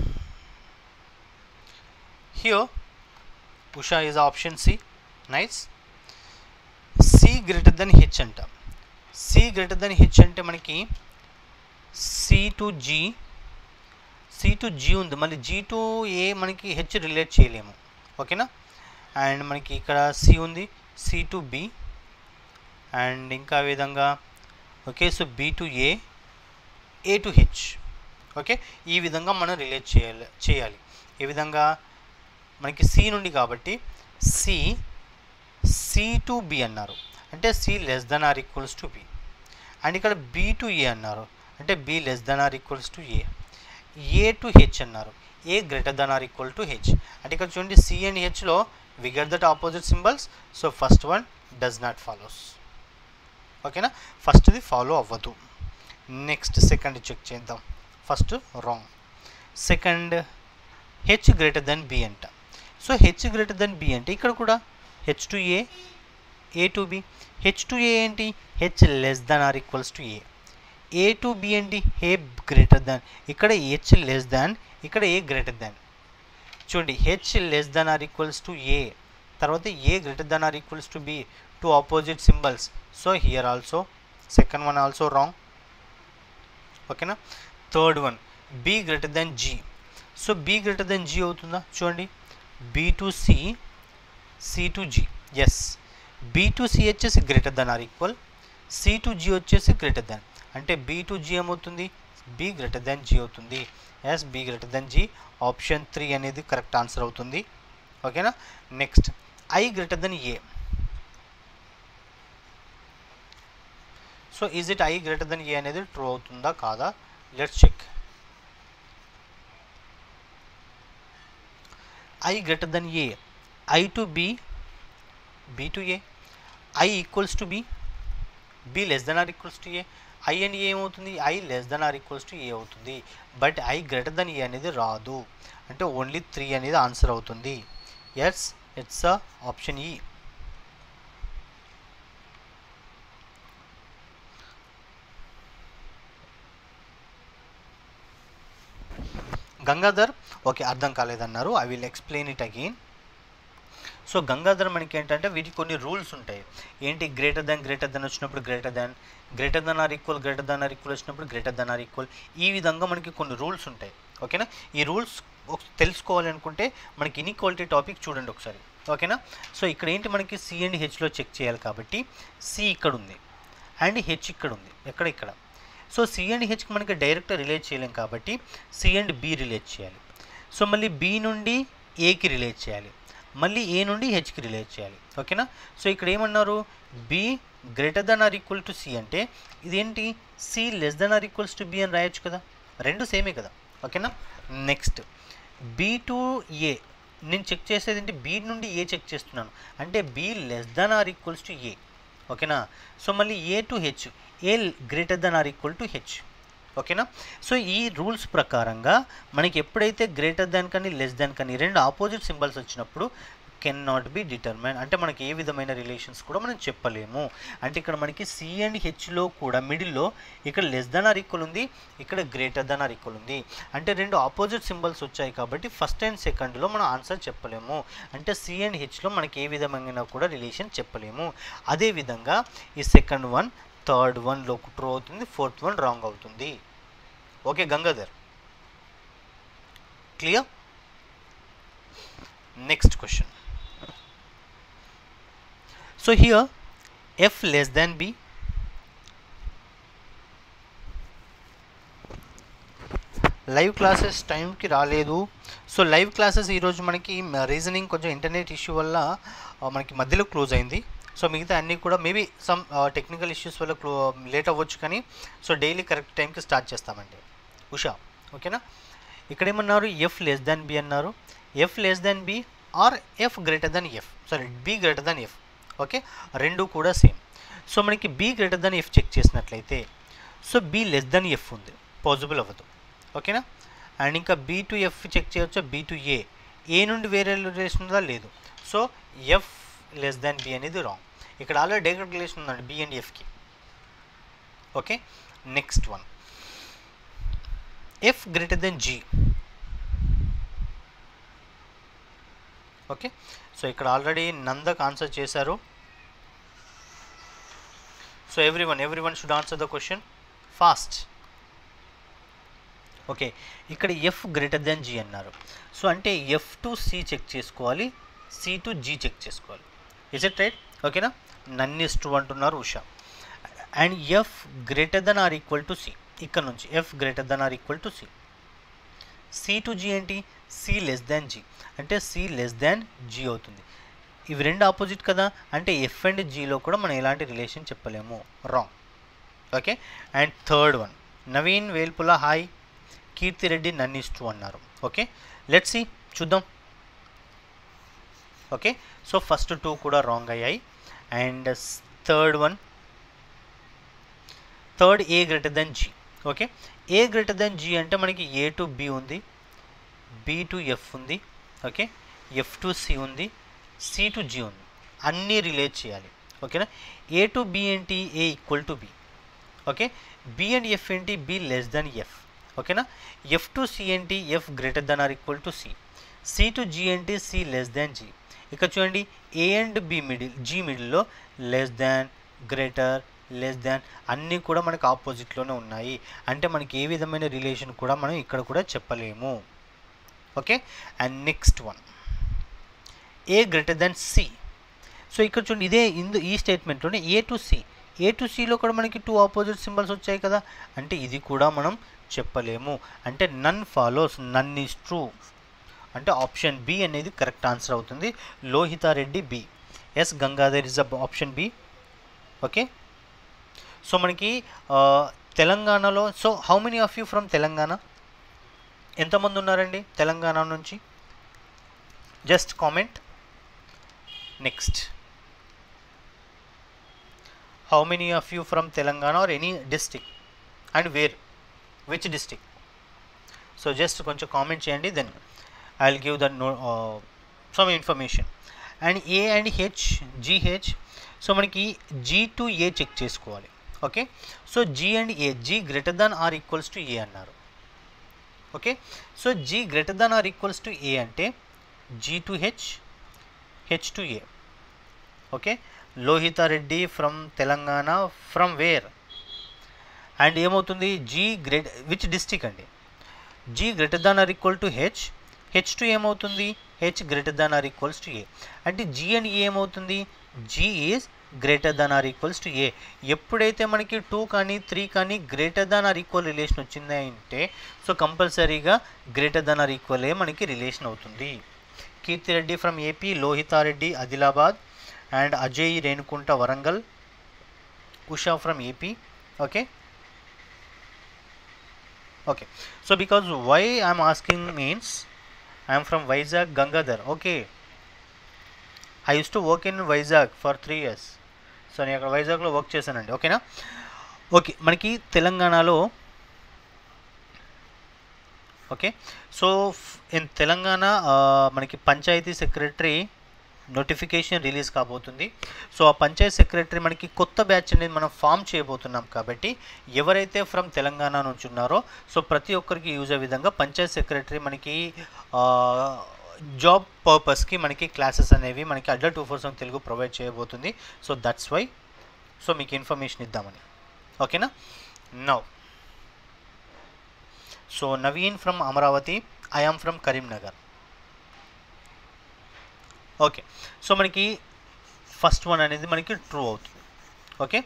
here Usha is option C nice C greater than H అంట సి గ్రేటర్ దెన్ హెచ్ అంటే మనకి C to G C to G ఉంది మళ్ళీ జీ టు ఏ మనకి హెచ్ రిలేట్ చేయలేము ఓకేనా అండ్ మనకి ఇక్కడ సి ఉంది సి టు బి అండ్ ఇంకా ఆ విధంగా okay so B to A A to H okay ఈ విధంగా మనం రిలేట్ చేయాలి చేయాలి ఈ విధంగా మనకి సి నుండి కాబట్టి సి సి టు బి అన్నారు అంటే C less than or equals to B and ఇక్కడ బి టు ఏ అన్నారు అంటే B less than or equals to A A to H అన్నారు A greater than or equal to H అంటే ఇక్కడ చూడండి C and హెచ్లో we get that opposite symbols so first one does not follows ఓకేనా ఫస్ట్ది follow అవ్వదు next second check చేద్దాం first wrong second H greater than B అంట so H greater than B అంటే ఇక్కడ కూడా H to A A to B H to A ఏంటి H less than or equals to A A to B ఏంటి A greater దాన్ ఇక్కడ H less దాన్ ఇక్కడ ఏ greater than చూడండి H less than or equals to A తర్వాత A greater than or equals to B two opposite symbols so here also second one also wrong ఓకేనా third one B greater than G so B greater than G అవుతుందా చూడండి B to C C to G yes B to C వచ్చేసి greater than or equal C to G వచ్చేసి greater than అంటే B to G ఏమవుతుంది B greater than G అవుతుంది yes B greater than G option three అనేది correct answer అవుతుంది ఓకేనా next I greater than A so is it I greater than A అనేది true అవుతుందా కాదా let's check I greater than A I to B B to A I equals to B B less than or equals to A I and A ఏమవుతుంది I less than or equals to A అవుతుంది but I greater than A అనేది రాదు అంటే only three అనేది answer అవుతుంది yes it's a option E Gangadhar okay అర్థం కాలేదన్నారు I will explain it again so Gangadhar మనకి ఏంటంటే వీటికి కొన్ని రూల్స్ ఉంటాయి ఏంటి గ్రేటర్ దాన్ గ్రేటర్ దాన్ వచ్చినప్పుడు greater than greater than or equal greater than or equal వచ్చినప్పుడు గ్రేటర్ దాన్ ఆర్ ఈక్వల్ ఈ విధంగా మనకి కొన్ని రూల్స్ ఉంటాయి ఓకేనా ఈ రూల్స్ తెలుసుకోవాలి అనుకుంటే మనకి ఇన్ఈక్వాలిటీ టాపిక్ చూడండి ఒకసారి ఓకేనా సో ఇక్కడ ఏంటి మనకి సి అండ్ హెచ్లో చెక్ చేయాలి కాబట్టి సి ఇక్కడ ఉంది అండ్ హెచ్ ఇక్కడ ఉంది ఎక్కడ ఇక్కడ సో సి అండ్ హెచ్కి మనకి డైరెక్ట్ రిలేట్ చేయలేం కాబట్టి సి అండ్ బి రిలేట్ చేయాలి సో మళ్ళీ బి నుండి ఏకి రిలేట్ చేయాలి మళ్ళీ ఏ నుండి హెచ్కి రిలేట్ చేయాలి ఓకేనా సో ఇక్కడ ఏమన్నారు B greater than or equal to C అంటే ఇదేంటి C less than or equals to B అని రాయొచ్చు కదా రెండు సేమే కదా ఓకేనా నెక్స్ట్ బి టు ఏ నేను చెక్ చేసేది ఏంటి బి నుండి ఏ చెక్ చేస్తున్నాను అంటే B less than or equals to A ఓకేనా సో మళ్ళీ A to H A greater than or equal to H ఓకేనా సో ఈ రూల్స్ ప్రకారంగా మనకి ఎప్పుడైతే గ్రేటర్ దాన్ కానీ లెస్ దాన్ కానీ రెండు ఆపోజిట్ సింబల్స్ వచ్చినప్పుడు కెన్ నాట్ బి డిటర్మైన్ అంటే మనకి ఏ విధమైన రిలేషన్స్ కూడా మనం చెప్పలేము అంటే ఇక్కడ మనకి సి అండ్ హెచ్లో కూడా మిడిల్లో ఇక్కడ లెస్ దన్ ఆర్ ఈక్వల్ ఉంది ఇక్కడ గ్రేటర్ దన్ ఆర్ ఈక్వల్ ఉంది అంటే రెండు ఆపోజిట్ సింబల్స్ వచ్చాయి కాబట్టి ఫస్ట్ అండ్ సెకండ్లో మనం ఆన్సర్ చెప్పలేము అంటే సి అండ్ హెచ్లో మనకి ఏ విధమైన కూడా రిలేషన్ చెప్పలేము అదేవిధంగా ఈ సెకండ్ వన్ థర్డ్ వన్లో ట్రూ అవుతుంది ఫోర్త్ వన్ రాంగ్ అవుతుంది okay Gangadhar clear next question so here F less than B live classes టైంకి రాలేదు సో లైవ్ క్లాసెస్ ఈరోజు మనకి రీజనింగ్ కొంచెం ఇంటర్నెట్ ఇష్యూ వల్ల ఆ, మనకి మధ్యలో క్లోజ్ అయింది సో మిగతా అన్నీ కూడా మేబీ సమ్ టెక్నికల్ ఇష్యూస్ వల్ల క్లో లేట్ అవ్వచ్చు కానీ సో డైలీ కరెక్ట్ టైంకి స్టార్ట్ చేస్తామండి ఉషా ఓకేనా ఇక్కడ ఏమన్నారు ఎఫ్ లెస్ దాన్ బి అన్నారు F less than B or F greater than F sorry B greater than F okay రెండు కూడా సేమ్ సో మనకి B greater than F check చేసినట్లయితే so B less than F ఉంది possible అవ్వదు ఓకేనా and ఇంకా B to F check చేయొచ్చు B to A A నుండి వేరే రిలేషన్ ఉందా లేదు so F less than B అనేది రాంగ్ ఇక్కడ ఆల్రెడీ డైరెక్ట్ రిలేషన్ ఉందండి బి అండ్ ఎఫ్కి okay next one F greater than G okay so ఇక్కడ ఆల్రెడీ నందక్ ఆన్సర్ చేశారు so every one every one should answer the question fast okay ఇక్కడ F greater than G అన్నారు so అంటే F to C check చేసుకోవాలి C to G check చేసుకోవాలి is it right ఓకేనా none is true అంటున్నారు Usha and F greater than or equal to C ఇక్కడ నుంచి F greater than or equal to C C to G ఏంటి C less than G అంటే C less than G అవుతుంది ఇవి రెండు opposite కదా అంటే ఎఫ్ అండ్ జీలో కూడా మనం ఎలాంటి రిలేషన్ చెప్పలేము wrong okay and third one Naveen వేల్పుల hi Keerthi Reddy నన్నిస్తూ అన్నారు ఓకే లెట్స్ సి చూద్దాం ఓకే సో ఫస్ట్ టూ కూడా రాంగ్ అయ్యాయి and third one third A greater than G okay A greater than G అంటే మనకి ఏ టు బి ఉంది బి టు ఎఫ్ ఉంది okay F to C ఉంది C to G ఉంది అన్నీ రిలేట్ చేయాలి ఓకేనా ఏ టు బి ఏంటి ఏ equal to be okay B and F ఏంటి బి లెస్ దెన్ ఎఫ్ ఓకేనా ఎఫ్ టు సి ఏంటి F greater than or equal to C C to G ఏంటి సి లెస్ దాన్ జీ ఇక్కడ చూడండి A and B middle G మిడిల్లో less than greater less than అన్నీ కూడా మనకు ఆపోజిట్లోనే ఉన్నాయి అంటే మనకి ఏ విధమైన రిలేషన్ కూడా మనం ఇక్కడ కూడా చెప్పలేము okay and next one A greater than C so ఇక్కడ చూడండి ఇదే ఇందు ఈ స్టేట్మెంట్లోనే A to C A to సిలో కూడా మనకి టూ ఆపోజిట్ సింబల్స్ వచ్చాయి కదా అంటే ఇది కూడా మనం చెప్పలేము అంటే none follows none is true అంటే ఆప్షన్ బి అనేది కరెక్ట్ ఆన్సర్ అవుతుంది Lohitha Reddy B S Gangadhar is a option B okay so మనకి ఆ, తెలంగాణలో so how many of you from Telangana ఎంతమంది ఉన్నారండి తెలంగాణ నుంచి just comment next how many of you from Telangana are any district and where which district so just కొంచెం comment చేయండి then I will give the no some information and A and H GH so మనకి G to A check చేసుకోవాలి okay so G and A G greater than or equals to A అన్నారు okay so G greater than or equals to A అంటే G to H H to A okay Lohitha Reddy from Telangana from where and ఏమవుతుంది G great which district అండి G greater than or equal to H H to ఏమవుతుంది H greater than or equals to A అంటే G and A ఏమవుతుంది G is greater than or equals to A ఎప్పుడైతే మనకి two కానీ three కానీ greater than or equal relation వచ్చింది అంటే so కంపల్సరీగా greater than or equal A మనకి రిలేషన్ అవుతుంది Keerthi Reddy from AP Lohitha Reddy Adilabad and Ajay Renukunta Warangal Usha from AP okay okay so because why i'm asking means i'm from vizag gangadhar okay i used to work in vizag for three years so నేను అక్కడ వైజాగ్లో work చేశానండి ఓకేనా okay మనకి తెలంగాణలో okay so in Telangana ఆ, మనకి panchayat secretary notification release కాబోతుంది సో ఆ పంచాయత్ సెక్రటరీ మనకి కొత్త బ్యాచ్ అనేది మనం ఫామ్ చేయబోతున్నాం కాబట్టి ఎవరైతే ఫ్రమ్ తెలంగాణ నుంచి ఉన్నారో సో ప్రతి ఒక్కరికి యూజ్ అయ్యే విధంగా పంచాయత్ సెక్రటరీ మనకి జాబ్ పర్పస్కి మనకి క్లాసెస్ అనేవి మనకి Adda two four seven Telugu provide చేయబోతుంది సో దట్స్ వై సో మీకు ఇన్ఫర్మేషన్ ఇద్దామని ఓకేనా now so Naveen from Amaravati I am from Karimnagar okay so మనకి ఫస్ట్ వన్ అనేది మనకి ట్రూ అవుతుంది ఓకే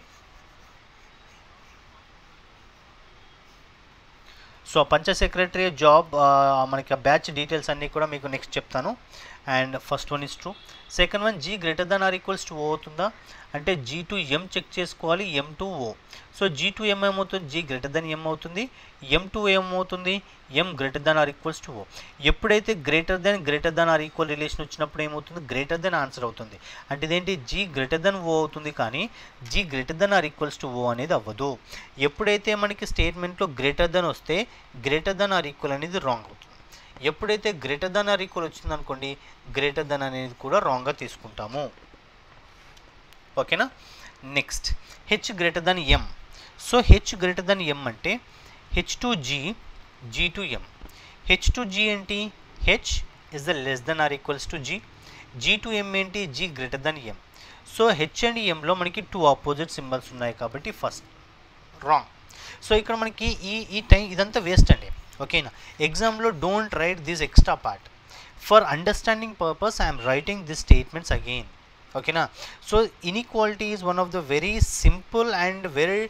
సో పంచ సెక్రటరీ జాబ్ మనకి బ్యాచ్ డీటెయిల్స్ అన్నీ కూడా మీకు నెక్స్ట్ చెప్తాను and first one is true second one G greater than or equals to O అవుతుందా అంటే జీ టు ఎం చెక్ చేసుకోవాలి M to O so G to M ఏమవుతుంది జీ గ్రేటర్ దాన్ ఎం అవుతుంది M to ఏమవుతుంది M greater than or equals to O ఎప్పుడైతే greater than greater than or equal relation వచ్చినప్పుడు ఏమవుతుంది greater than answer అవుతుంది అంటే ఇదేంటి జీ గ్రేటర్ దెన్ ఓ అవుతుంది కానీ G greater than or equals to O అనేది అవ్వదు ఎప్పుడైతే మనకి స్టేట్మెంట్లో గ్రేటర్ దెన్ వస్తే గ్రేటర్ దెన్ ఆర్ ఈక్వల్ అనేది రాంగ్ అవుతుంది ఎప్పుడైతే గ్రేటర్ దెన్ ఆర్ ఈక్వల్ వచ్చిందనుకోండి గ్రేటర్ దెన్ అనేది కూడా రాంగ్గా తీసుకుంటాము ఓకేనా next H greater than M so H greater than M అంటే H to G G to M H to G ఏంటి H is the less than or equals to G G to M ఏంటి G greater than M so H and ఎంలో మనకి two opposite symbols ఉన్నాయి కాబట్టి first wrong so ఇక్కడ మనకి ఈ ఈ టైం ఇదంతా వేస్ట్ అండి ఓకేనా ఎగ్జామ్లో don't write this extra part for understanding purpose I'm writing this statements again ఓకేనా so inequality is one of the very simple and very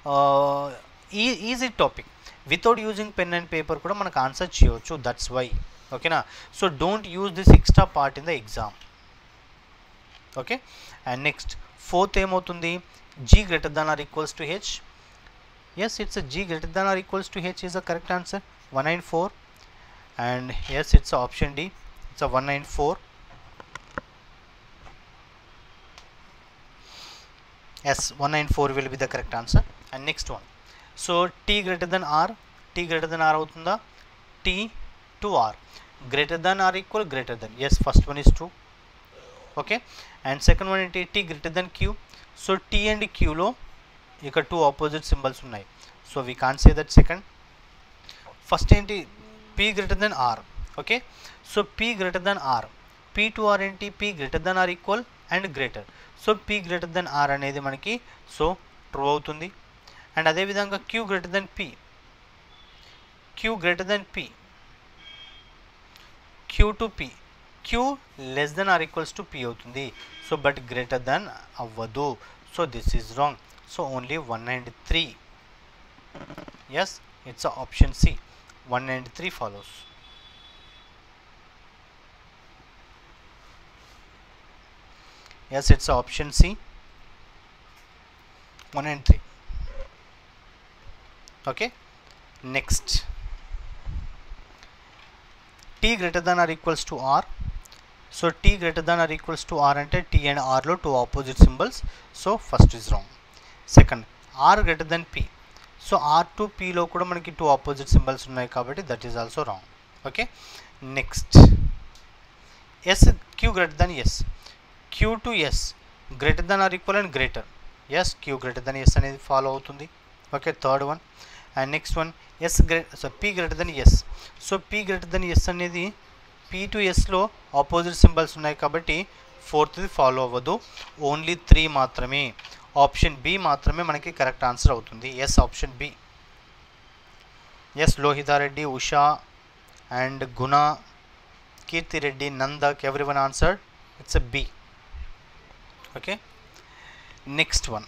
easy topic without using pen and paper కూడా మనకు answer చేయవచ్చు that's why ఓకేనా so don't use this extra part in the exam okay and next fourth ఏమవుతుంది G greater than or equals to H yes it's a g greater than or equals to h is the correct answer 194 and yes it's a option d it's a 194 yes 194 will be the correct answer and next one so t greater than r t greater than r అవుతుందా t to r greater than or equal greater than yes first one is true okay and second one ఏంటి t greater than q so t and q లో ఇక two opposite symbols ఉన్నాయి so we can say that second first ఏంటి P greater than R okay so P greater than R P to R ఏంటి P greater than or equal and greater so P greater than R అనేది మనకి so true అవుతుంది and అదేవిధంగా Q greater than P Q greater than P Q to P Q less than or equals to P అవుతుంది so but greater than అవ్వదు so this is wrong so only 193 yes it's a option c 193 follows yes it's a option c 193 okay next t greater than or equals to r so t greater than or equals to r అంటే t and r లో two opposite symbols so first is wrong second R greater than P so R to పిలో కూడా మనకి two opposite symbols ఉన్నాయి కాబట్టి that is also wrong okay next S Q greater than S Q to S greater than or equal and greater S Q greater than S అనేది follow అవుతుంది okay third one and next one S grey so P greater than S so P greater than S అనేది P to ఎస్లో opposite symbols ఉన్నాయి కాబట్టి ఫోర్త్ది follow అవ్వదు only three మాత్రమే option B మాత్రమే మనకి కరెక్ట్ ఆన్సర్ అవుతుంది yes option B yes Lohitha Reddy Usha and Guna Keerthi Reddy Nandak every one answer it's a B okay next one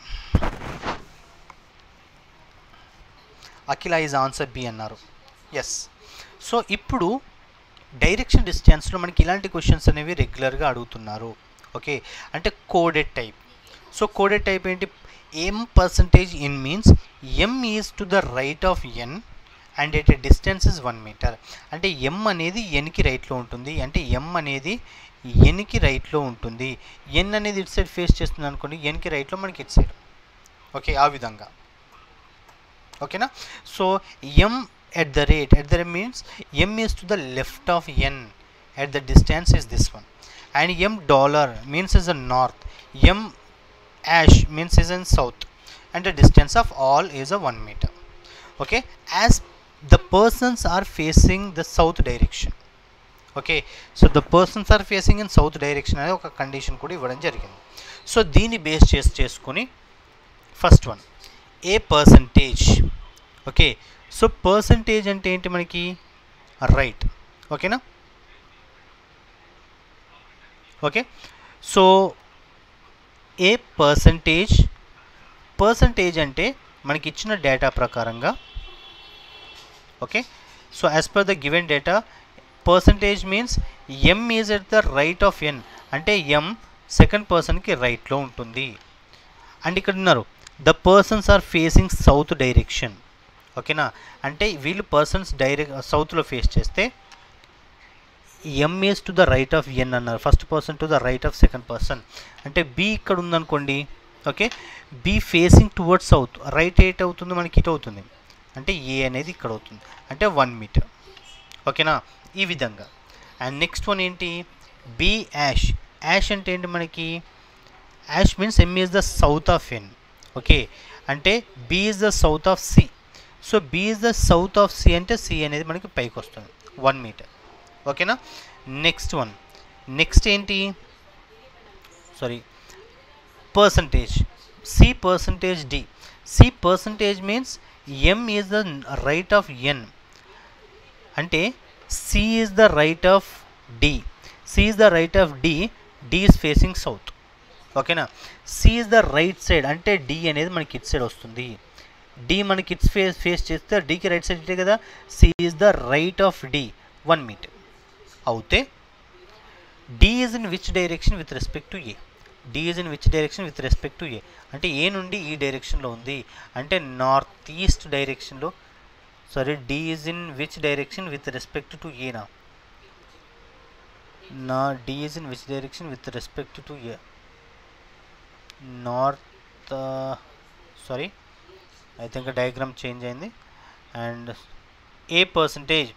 Akhila is answer B అన్నారు ఎస్ సో ఇప్పుడు డైరెక్షన్ డిస్టెన్స్లో మనకి ఇలాంటి క్వశ్చన్స్ అనేవి రెగ్యులర్గా అడుగుతున్నారు ఓకే అంటే coded type so coded type ఏంటి M percentage in means M is to the right of N and at a distance is one metre అంటే ఎం అనేది ఎన్కి రైట్లో ఉంటుంది అంటే ఎం అనేది ఎన్కి రైట్లో ఉంటుంది ఎన్ అనేది ఇటు సైడ్ ఫేస్ చేస్తుంది అనుకోండి ఎన్కి రైట్లో మనకి ఇటు సైడ్ ఓకే ఆ విధంగా ఓకేనా so M at the rate at the rate means M is to the left of N at the distance is this one and M dollar means is a north M ash means is in south and the distance of all is a 1 meter okay as the persons are facing the south direction okay so the persons are facing in south direction అనేది ఒక condition కూడా ఇవ్వడం జరిగింది so దీన్ని base చేసి చేసుకుని first one A percentage okay so percentage అంటే ఏంటి మనకి రైట్ ఓకేనా okay so A percentage percentage అంటే మనకి ఇచ్చిన డేటా ప్రకారంగా okay so as per the given data percentage means M is at the right of N అంటే ఎం సెకండ్ పర్సన్కి రైట్లో ఉంటుంది అండ్ ఇక్కడ ఉన్నారు the persons are facing south direction ఓకేనా అంటే వీళ్ళు పర్సన్స్ డైరెక్ట్ సౌత్లో ఫేస్ చేస్తే M is to the right of N అన్నారు first person to the right of second person అంటే బి ఇక్కడ ఉందనుకోండి okay B facing towards south right eight అవుతుంది మనకి ఇటు అవుతుంది అంటే ఏ అనేది ఇక్కడ అవుతుంది అంటే వన్ మీటర్ ఓకేనా ఈ విధంగా అండ్ నెక్స్ట్ వన్ ఏంటి బి యాష్ యాష్ అంటే ఏంటి మనకి hash means M is the south of N okay అంటే B is the south of C so B is the south of C అంటే సి అనేది మనకి పైకి వస్తుంది వన్ మీటర్ ఓకేనా నెక్స్ట్ వన్ నెక్స్ట్ ఏంటి sorry percentage C percentage D C percentage means M is the right of N అంటే C is the right of D C is the right of D D is facing south ఓకేనా C is the right side అంటే D అనేది మనకి it side వస్తుంది D మనకి it's face face చేస్తే డికి right side ఇటే కదా C is the right of D one metre అవుతే D is in which direction with respect to A D is in which direction with respect to A అంటే A నుండి ఈ డైరెక్షన్లో ఉంది అంటే నార్త్ ఈస్ట్ డైరెక్షన్లో sorry D is in which direction with respect to ఏనా నా D is in which direction with respect to A north sorry I think diagram change అయింది and A percentage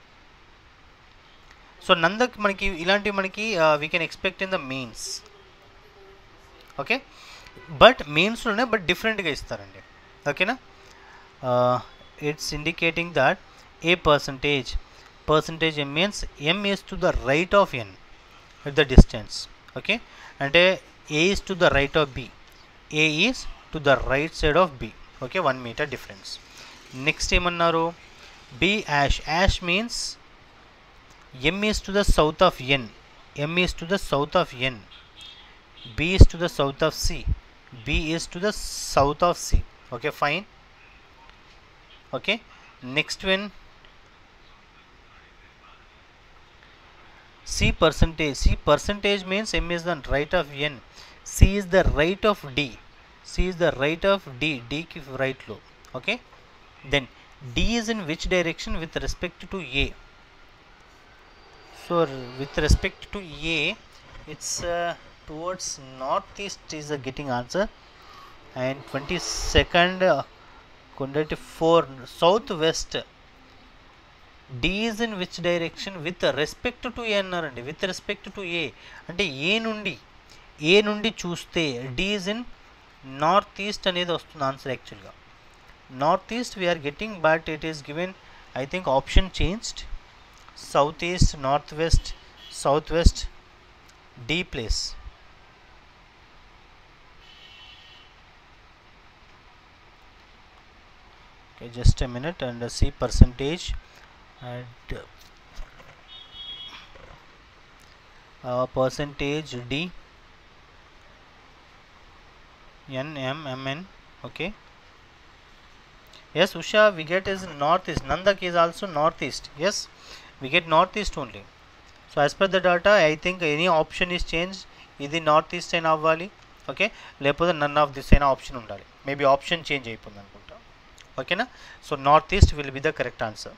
so Nandak మనకి ఇలాంటివి మనకి we can expect in the mains okay but మెయిన్స్లోనే but డిఫరెంట్గా ఇస్తారండి ఓకేనా it's indicating that A percentage percentage M means M is to the right of N at the distance okay అంటే ఏ is to the right of B A is to the right side of B okay one metre difference next ఏమన్నారు B hash hash means M is to the south of N M is to the south of N B is to the south of C B is to the south of C okay fine okay next when C percentage. C percentage means M is the right of N. C is the right of D. C is the right of D. D ki right low. Okay. Then D is in which direction with respect to A. So with respect to A, it's uh, towards northeast is the getting answer, and 22nd, uh, 24 southwest. D is in which direction with respect to A అన్నారండి with respect to A అంటే A నుండి A నుండి చూస్తే D is in north east అనేది వస్తుంది answer యాక్చువల్గా north east we are getting but it is given I think option changed south east north west south west D place okay just a minute and uh, see percentage and uh, percentage D N M M N okay yes Usha we get is northeast Nandak is also northeast yes we get northeast only so as per the data I think any option is changed ఇది north east అయినా అవ్వాలి okay లేకపోతే none of this అయినా option ఉండాలి maybe option change అయిపోయింది అనుకుంటా ఓకేనా so north east will be the correct answer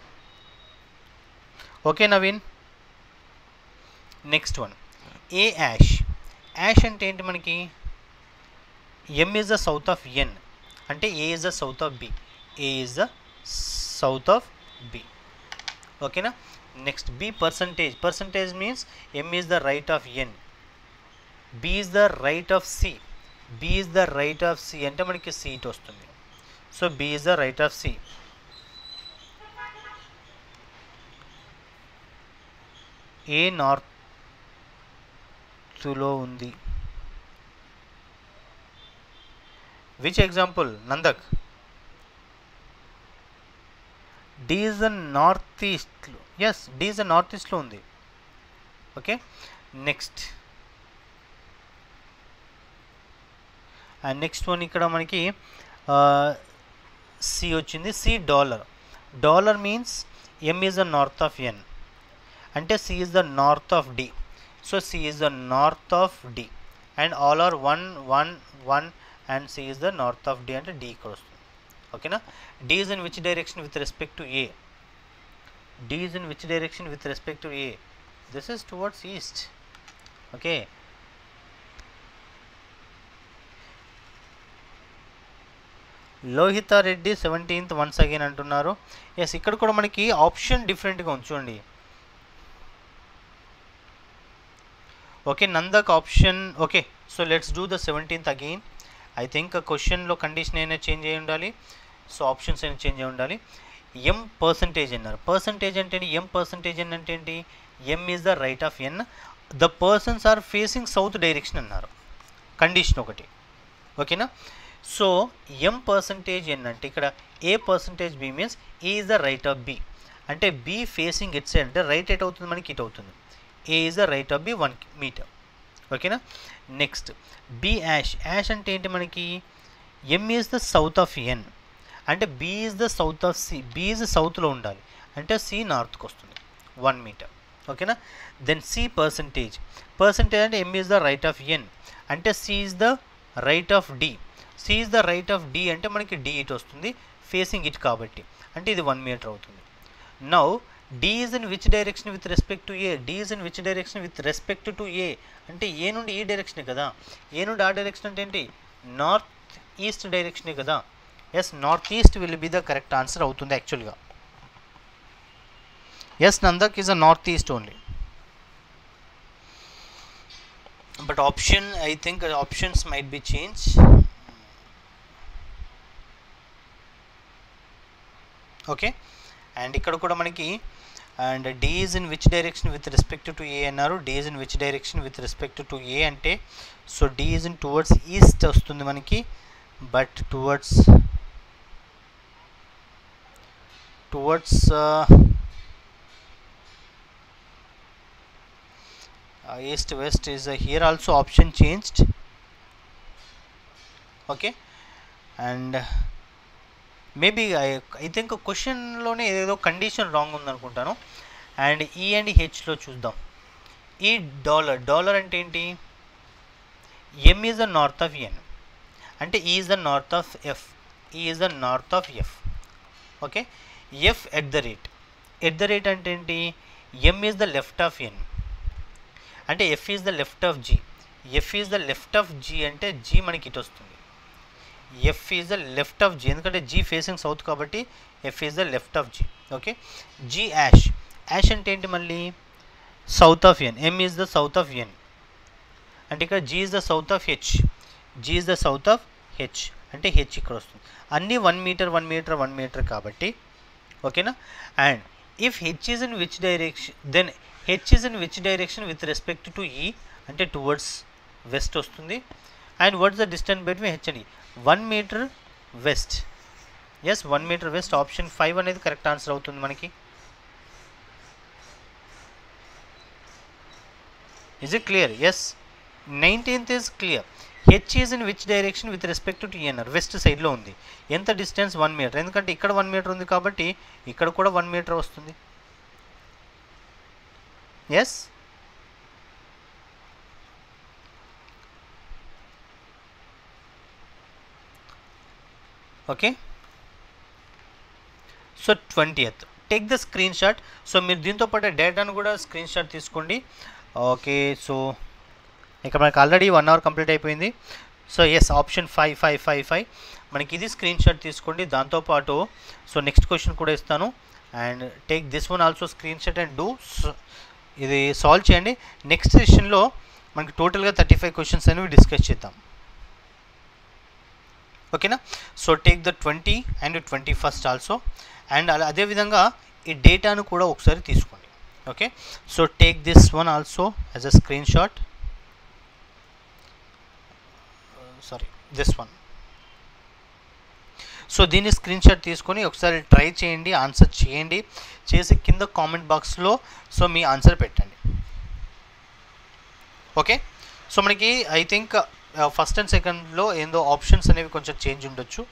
okay Naveen next one A hash hash అంటే ఏంటి మనకి M is the south of N అంటే A is the south of B A is the south of B ఓకేనా next B percentage percentage means M is the right of N B is the right of C B is the right of C అంటే మనకి seat వస్తుంది so B is the right of C A నార్త్లో ఉంది which example Nandak D is the north ఈస్ట్లో yes D is the north ఈస్ట్లో ఉంది okay next and next one ఇక్కడ మనకి సి వచ్చింది C dollar dollar means M is the north of N అంటే C is the north of D so C is the north of D and all are one one one and C is the north of D అంటే D ఇక్కడ వస్తుంది ఓకేనా D is in which direction with respect to A D is in which direction with respect to A this is towards east okay Lohitha Reddy seventeenth once again అంటున్నారు yes ఇక్కడ కూడా మనకి option డిఫరెంట్గా ఉంది చూడండి okay Nandak option okay so let's do the seventeenth again I think క్వశ్చన్లో condition అయినా change అయి ఉండాలి సో ఆప్షన్స్ అయినా చేంజ్ అయి ఉండాలి ఎం పర్సంటేజ్ అన్నారు పర్సంటేజ్ అంటే ఏంటి ఎం పర్సంటేజ్ అంటే ఏంటి M is the right of N the persons are facing south direction అన్నారు కండిషన్ ఒకటి ఓకేనా సో ఎం పర్సంటేజ్ ఎన్ అంటే ఇక్కడ A percentage B means A is the right of B అంటే బి ఫేసింగ్ ఇట్ సైడ్ అంటే right at అవుతుంది మనకి it అవుతుంది A is the right of B one metre ఓకేనా నెక్స్ట్ బి యాష్ యాష్ అంటే ఏంటి మనకి M is the south of N అంటే B is the south of C B is సౌత్లో ఉండాలి అంటే సి నార్త్కి వస్తుంది వన్ మీటర్ ఓకేనా దెన్ సి పర్సంటేజ్ పర్సంటేజ్ అంటే M is the right of N అంటే C is the right of D C is the right of D అంటే మనకి డి ఇట్ వస్తుంది ఫేసింగ్ ఇట్ కాబట్టి అంటే ఇది వన్ మీటర్ అవుతుంది now D is in which direction with respect to A D is in which direction with respect to A అంటే A నుండి ఈ డైరెక్షనే కదా ఏ నుండి ఆ డైరెక్షన్ అంటే ఏంటి నార్త్ ఈస్ట్ డైరెక్షనే కదా yes north east will be the correct answer అవుతుంది యాక్చువల్గా yes Nandak is a north east only but option I think options might be change okay and ఇక్కడ కూడా మనకి and D is in which direction with respect to A అన్నారు D is in which direction with respect to A అంటే so D is in towards east వస్తుంది మనకి but towards towards east west is here also option changed okay and maybe I I think క్వశ్చన్లోనే ఏదో condition wrong ఉందనుకుంటాను and E and హెచ్లో చూద్దాం E dollar dollar అంటే ఏంటి M is the north of N అంటే is the north of F is the north of F okay F at the rate at the rate అంటే ఏంటి M is the left of N అంటే F is the left of G F is the left of G అంటే G మనకి ఇటు వస్తుంది F is the left of G ఎందుకంటే G facing south కాబట్టి F is the left of G okay G hash hash అంటే ఏంటి మళ్ళీ south of N M is the south of N అంటే ఇక్కడ G is the south of H G is the south of H అంటే H ఇక్కడ వస్తుంది అన్నీ one metre one metre one metre కాబట్టి ఓకేనా and if H is in which direction then H is in which direction with respect to E అంటే towards west వస్తుంది and what's the distance between H and E one metre west yes one metre west option five అనేది correct answer అవుతుంది మనకి is it clear yes nineteenth is clear H is in which direction with respect to TNR west సైడ్లో ఉంది ఎంత distance one metre ఎందుకంటే ఇక్కడ one metre ఉంది కాబట్టి ఇక్కడ కూడా వన్ మీటర్ వస్తుంది yes okay so twentieth take the screenshot so మీరు దీంతో పాటు డేటాను కూడా స్క్రీన్ షాట్ తీసుకోండి ఓకే సో ఇక్కడ మనకి ఆల్రెడీ వన్ అవర్ కంప్లీట్ అయిపోయింది so yes option five five five five మనకి ఇది స్క్రీన్ షాట్ తీసుకోండి దాంతోపాటు సో నెక్స్ట్ క్వశ్చన్ కూడా ఇస్తాను and take this one also screenshot and do ఇది సాల్వ్ చేయండి నెక్స్ట్ సెషన్లో మనకి టోటల్గా థర్టీ ఫైవ్ క్వశ్చన్స్ అనేవి డిస్కస్ చేద్దాం ఓకేనా so take the twenty and twenty first also and అలా అదేవిధంగా ఈ డేటాను కూడా ఒకసారి తీసుకోండి okay so take this one also as a screenshot sorry this one so దీన్ని స్క్రీన్ షాట్ తీసుకొని ఒకసారి ట్రై చేయండి ఆన్సర్ చేయండి చేసి కింద కామెంట్ బాక్స్లో సో మీ ఆన్సర్ పెట్టండి ఓకే సో మనకి ఐ థింక్ ఫస్ట్ అండ్ సెకండ్లో ఏందో ఆప్షన్స్ అనేవి కొంచెం చేంజ్ ఉండొచ్చు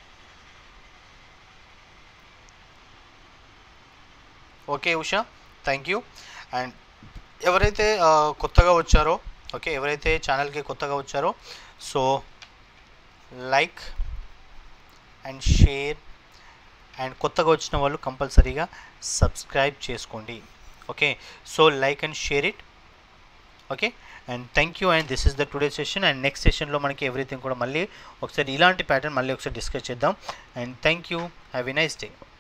okay Usha thank you and ఎవరైతే ఆ, కొత్తగా వచ్చారో ఓకే ఎవరైతే ఛానల్కి కొత్తగా వచ్చారో so like and share and కొత్తగా వచ్చిన వాళ్ళు కంపల్సరీగా సబ్స్క్రైబ్ చేసుకోండి okay so like and share it okay and thank you and this is the today session and next సెషన్లో మనకి ఎవ్రీథింగ్ కూడా మళ్ళీ ఒకసారి ఇలాంటి ప్యాటర్న్ మళ్ళీ ఒకసారి డిస్కస్ చేద్దాం and thank you have a nice day